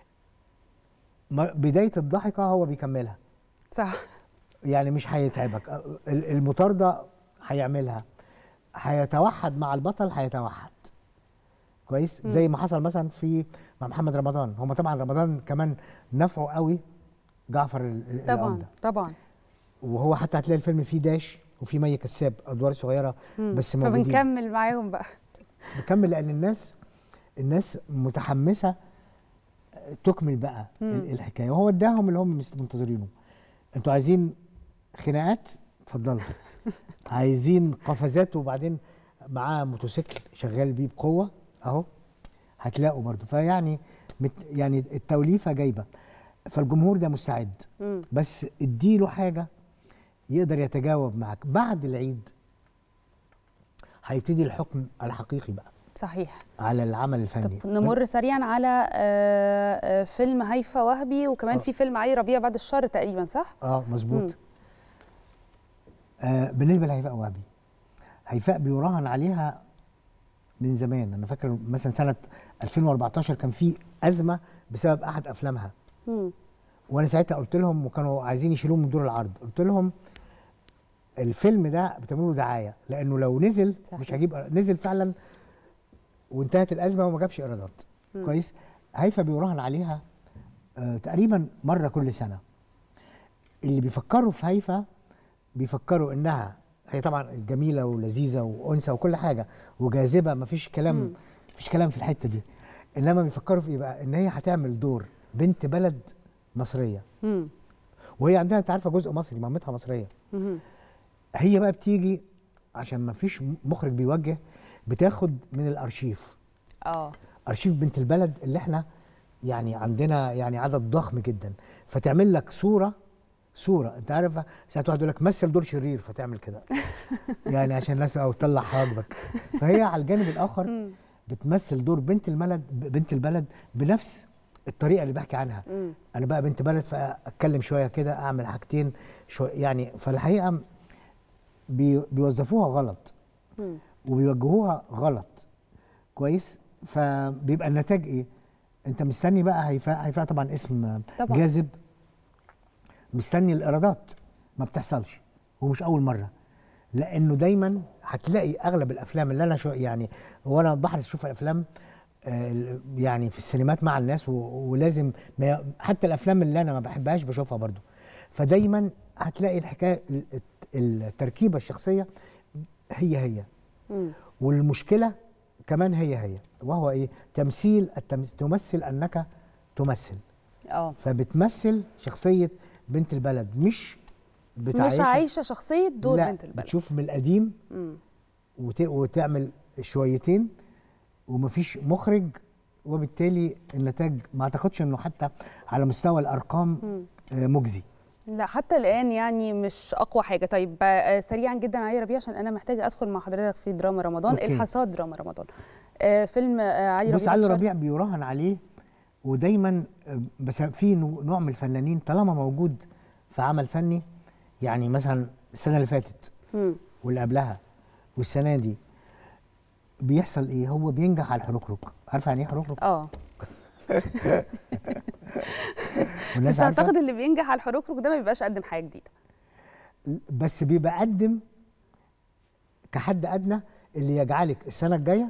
J: ما- بدايه الضحكه هو بيكملها
A: صح
J: يعني مش هيتعبك ال- المطارده هيعملها هيتوحد مع البطل هيتوحد كويس
A: مم.
J: زي ما حصل مثلا في مع محمد رمضان هم طبعا رمضان كمان نفعه قوي جعفر ال- ال-
A: طبعا
J: العمده
A: طبعا
J: وهو حتى هتلاقي الفيلم فيه داش وفيه مي كساب ادوار صغيره
A: مم.
J: بس موجودين
A: فبنكمل معاهم بقى
J: بكمل لان الناس الناس متحمسه تكمل بقى
A: مم.
J: ال- الحكايه وهو اداهم اللي هم مست- منتظرينه انتوا عايزين خناقات اتفضلوا عايزين قفزات وبعدين معاه موتوسيكل شغال بيه بقوه اهو هتلاقوا برضه فيعني مت يعني التوليفه جايبه فالجمهور ده مستعد
A: مم.
J: بس اديله حاجه يقدر يتجاوب معك بعد العيد هيبتدي الحكم الحقيقي بقى
A: صحيح
J: على العمل الفني
A: طب نمر سريعا على آه، آه، فيلم هيفا وهبي وكمان
J: آه.
A: في فيلم علي ربيع بعد الشر تقريبا صح؟
J: اه
A: مم.
J: مظبوط آه بالنسبه لهيفاء وهبي هيفاء بيراهن عليها من زمان انا فاكر مثلا سنه 2014 كان في ازمه بسبب احد افلامها
A: مم.
J: وانا ساعتها قلت لهم وكانوا عايزين يشيلوه من دور العرض قلت لهم الفيلم ده بتعملوا له دعايه لانه لو نزل
A: صحيح.
J: مش هيجيب نزل فعلا وانتهت الازمه وما جابش ايرادات
A: مم.
J: كويس هيفا بيراهن عليها آه تقريبا مره كل سنه اللي بيفكروا في هيفا بيفكروا انها هي طبعا جميله ولذيذه وانثى وكل حاجه وجاذبه مفيش كلام
A: مم.
J: مفيش كلام في الحته دي انما بيفكروا في ايه بقى ان هي هتعمل دور بنت بلد مصريه
A: مم.
J: وهي عندها انت عارفه جزء مصري مامتها مصريه
A: مم.
J: هي بقى بتيجي عشان ما فيش مخرج بيوجه بتاخد من الارشيف
A: اه
J: ارشيف بنت البلد اللي احنا يعني عندنا يعني عدد ضخم جدا فتعمل لك صوره صوره انت عارف ساعات واحد يقول لك مثل دور شرير فتعمل كده يعني عشان الناس او تطلع حواجبك فهي على الجانب الاخر
A: مم.
J: بتمثل دور بنت البلد بنت البلد بنفس الطريقه اللي بحكي عنها
A: مم.
J: انا بقى بنت بلد فاتكلم شويه كده اعمل حاجتين شو يعني فالحقيقه بي بيوظفوها غلط
A: مم.
J: وبيوجهوها غلط كويس فبيبقى النتاج ايه انت مستني بقى هيفاء هيفاء طبعا اسم
A: طبعا.
J: جاذب مستني الايرادات ما بتحصلش ومش اول مره لانه دايما هتلاقي اغلب الافلام اللي انا شو يعني وانا بحرص اشوف الافلام آه، يعني في السينمات مع الناس و- ولازم ما ي- حتى الافلام اللي انا ما بحبهاش بشوفها برضو فدايما هتلاقي الحكايه ال- التركيبه الشخصيه هي هي
A: مم.
J: والمشكله كمان هي هي وهو ايه تمثيل التمس... تمثل انك تمثل
A: اه
J: فبتمثل شخصيه بنت البلد مش
A: مش عايشه شخصيه دور
J: لا
A: بنت البلد
J: بتشوف من القديم
A: مم.
J: وت... وتعمل شويتين ومفيش مخرج وبالتالي النتاج ما اعتقدش انه حتى على مستوى الارقام
A: مم.
J: آه، مجزي
A: لا حتى الان يعني مش اقوى حاجه طيب آه، سريعا جدا علي ربيع عشان انا محتاجه ادخل مع حضرتك في دراما رمضان
J: أوكي.
A: الحصاد دراما رمضان آه، فيلم آه، علي ربيع
J: بص علي
A: بشار-
J: ربيع بيراهن عليه ودايما آه، بس في نوع نوع من الفنانين طالما موجود في عمل فني يعني مثلا السنه اللي فاتت
A: مم.
J: واللي قبلها والسنه دي بيحصل ايه هو بينجح على الحركرك عارفه يعني ايه حركرك
A: اه
J: والناس
A: بس
J: عارفة؟
A: اعتقد اللي بينجح على الحروكروك ده ما بيبقاش قدم حاجه جديده
J: بس بيبقى قدم كحد ادنى اللي يجعلك السنه الجايه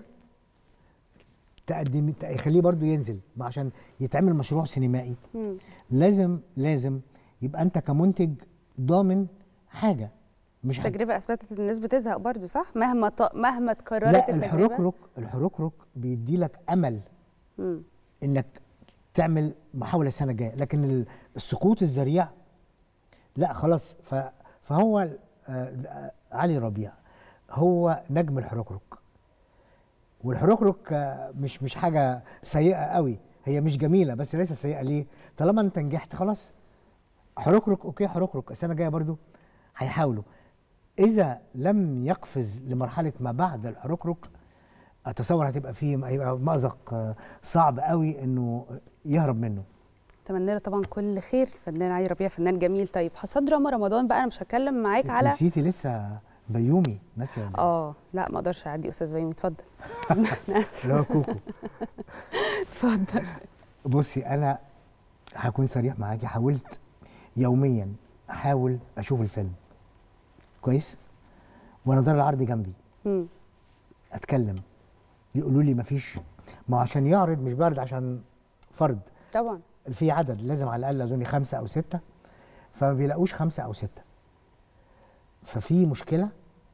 J: تقدم يخليه برضو ينزل ما عشان يتعمل مشروع سينمائي
A: مم.
J: لازم لازم يبقى انت كمنتج ضامن حاجه مش حاجة.
A: التجربه اثبتت ان الناس بتزهق برضو صح مهما ط... مهما اتكررت
J: لا
A: التجربه
J: الحركرك الحركرك بيدي لك امل
A: مم.
J: انك تعمل محاوله السنه الجايه لكن ال- السقوط الذريع لا خلاص ف- فهو آه، علي ربيع هو نجم الحركرك والحركرك آه، مش مش حاجه سيئه قوي هي مش جميله بس ليست سيئه ليه طالما انت نجحت خلاص حركرك اوكي حركرك السنه الجايه برضو هيحاولوا اذا لم يقفز لمرحله ما بعد الحركرك اتصور هتبقى فيه هيبقى مأزق آه، صعب قوي انه يهرب منه
A: اتمنى له طبعا كل خير الفنان علي ربيع فنان جميل طيب حصاد دراما رمضان بقى انا مش هتكلم معاك
J: انت
A: على
J: نسيتي لسه بيومي ناسيه ولا إيه؟
A: اه لا ما اقدرش اعدي استاذ بيومي اتفضل انا اسفه
J: اللي هو كوكو
A: اتفضل
J: بصي انا هكون صريح معاكي حاولت يوميا احاول اشوف الفيلم كويس وانا دار العرض جنبي
A: مم.
J: اتكلم يقولوا لي مفيش ما هو عشان يعرض مش بيعرض عشان فرد
A: طبعا
J: في عدد لازم على الاقل اظن خمسه او سته فما بيلاقوش خمسه او سته ففي مشكله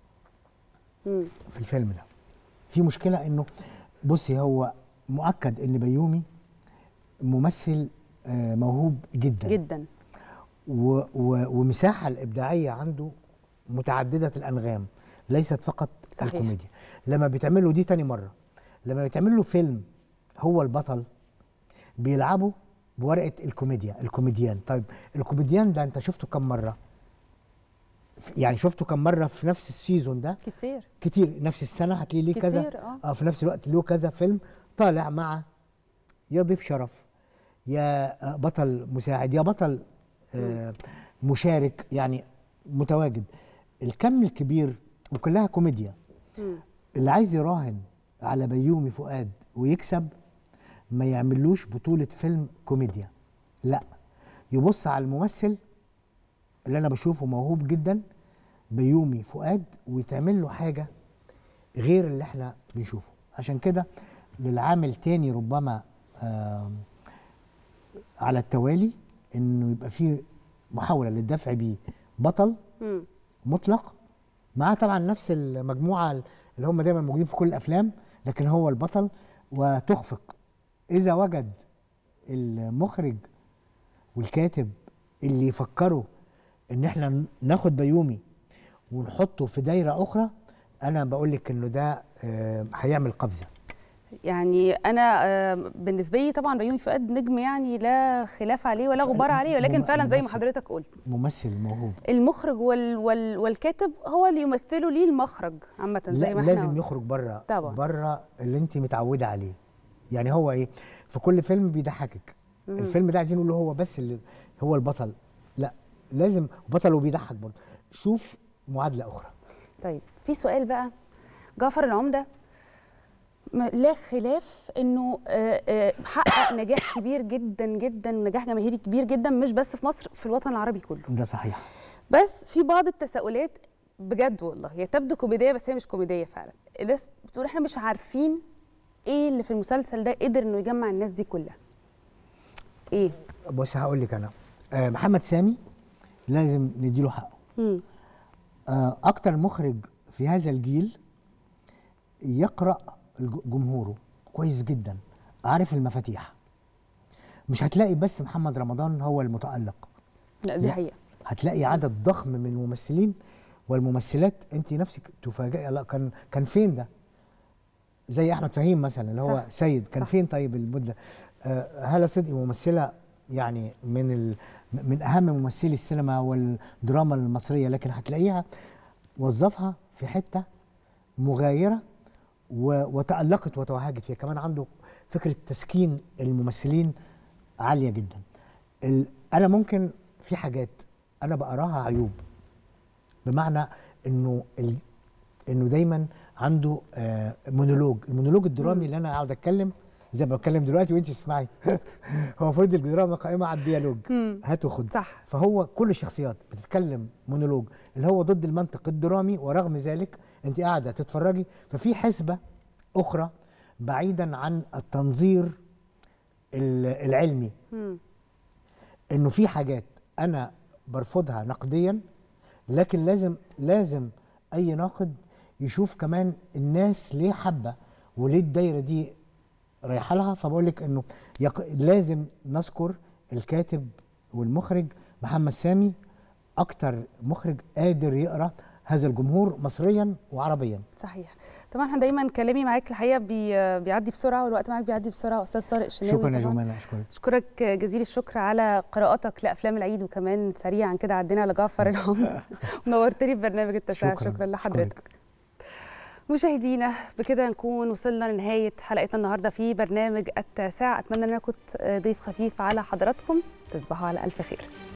A: مم.
J: في الفيلم ده في مشكله انه بصي هو مؤكد ان بيومي ممثل آه، موهوب جدا
A: جدا
J: و و ومساحه الابداعيه عنده متعدده الانغام ليست فقط
A: صحيح.
J: الكوميديا لما بيتعمل له دي تاني مره لما بيتعمل له فيلم هو البطل بيلعبوا بورقه الكوميديا الكوميديان طيب الكوميديان ده انت شفته كم مره ف- يعني شفته كم مره في نفس السيزون ده
A: كتير
J: كتير نفس السنه هتلاقي ليه كذا
A: كتير، آه.
J: اه في نفس الوقت له كذا فيلم طالع مع يا ضيف شرف يا آه، بطل مساعد يا بطل آه مشارك يعني متواجد الكم الكبير وكلها كوميديا
A: مم.
J: اللي عايز يراهن على بيومي فؤاد ويكسب ما يعملوش بطولة فيلم كوميديا لا يبص على الممثل اللي انا بشوفه موهوب جدا بيومي فؤاد ويتعمل له حاجة غير اللي احنا بنشوفه عشان كده للعامل تاني ربما آم، على التوالي انه يبقى فيه محاولة للدفع بيه بطل
A: مم.
J: مطلق معاه طبعا نفس المجموعه اللي هم دايما موجودين في كل الافلام لكن هو البطل وتخفق اذا وجد المخرج والكاتب اللي يفكروا ان احنا ناخد بيومي ونحطه في دايره اخرى انا بقول لك انه ده آه، هيعمل قفزه
A: يعني انا آه، بالنسبه لي طبعا بيومي فؤاد نجم يعني لا خلاف عليه ولا غبار عليه ولكن
J: مم-
A: فعلا زي ما
J: ممثل.
A: حضرتك قلت
J: ممثل موهوب
A: المخرج وال وال والكاتب هو اللي يمثلوا ليه المخرج عامه زي
J: لا
A: ما احنا
J: لازم
A: قلنا.
J: يخرج بره
A: طبعا.
J: بره اللي انت متعوده عليه يعني هو ايه في كل فيلم بيضحكك
A: مم.
J: الفيلم ده عايزين نقول هو بس اللي هو البطل لا لازم بطل وبيضحك برضه شوف معادله اخرى
A: طيب في سؤال بقى جعفر العمده م- لا خلاف انه آه، آه، حقق نجاح كبير جدا جدا نجاح جماهيري كبير جدا مش بس في مصر في الوطن العربي كله
J: ده صحيح
A: بس في بعض التساؤلات بجد والله هي تبدو كوميديه بس هي مش كوميديه فعلا الناس بتقول احنا مش عارفين ايه اللي في المسلسل ده قدر انه يجمع الناس دي كلها ايه
J: بص هقول لك انا آه محمد سامي لازم نديله حقه
A: مم.
J: آه اكتر مخرج في هذا الجيل يقرا الج- جمهوره كويس جدا عارف المفاتيح مش هتلاقي بس محمد رمضان هو المتالق
A: لا دي
J: لا.
A: حقيقه
J: هتلاقي عدد ضخم من الممثلين والممثلات انت نفسك تفاجئي لا كان كان فين ده زي احمد فهيم مثلا اللي هو
A: صح.
J: سيد كان
A: صح.
J: فين طيب المده آه هاله صدقي ممثله يعني من ال من اهم ممثلي السينما والدراما المصريه لكن هتلاقيها وظفها في حته مغايره و- وتألقت وتوهجت فيها كمان عنده فكره تسكين الممثلين عاليه جدا ال- انا ممكن في حاجات انا بقراها عيوب بمعنى انه ال... انه دايما عنده آه مونولوج المونولوج الدرامي اللي انا اقعد اتكلم زي ما بتكلم دلوقتي وانت تسمعي هو المفروض الدراما قائمه على الديالوج
A: مم.
J: هات وخد
A: صح
J: فهو كل الشخصيات بتتكلم مونولوج اللي هو ضد المنطق الدرامي ورغم ذلك انت قاعده تتفرجي ففي حسبه اخرى بعيدا عن التنظير ال- العلمي
A: مم.
J: انه في حاجات انا برفضها نقديا لكن لازم لازم اي ناقد يشوف كمان الناس ليه حابه وليه الدايره دي رايحه لها فبقول لك انه يق... لازم نذكر الكاتب والمخرج محمد سامي اكتر مخرج قادر يقرا هذا الجمهور مصريا وعربيا
A: صحيح طبعا احنا دايما كلامي معاك الحقيقه بي بيعدي بسرعه والوقت معاك بيعدي بسرعه استاذ طارق الشناوي
J: شكرا يا
A: طبعاً.
J: جمانة اشكرك
A: اشكرك جزيل الشكر على قراءتك لافلام العيد وكمان سريعا كده عدينا على جعفر العمر ونورتني في برنامج التاسعه
J: شكراً.
A: شكرا لحضرتك مشاهدينا بكده نكون وصلنا لنهايه حلقتنا النهارده في برنامج التاسعه اتمنى ان انا كنت ضيف خفيف على حضراتكم تصبحوا على الف خير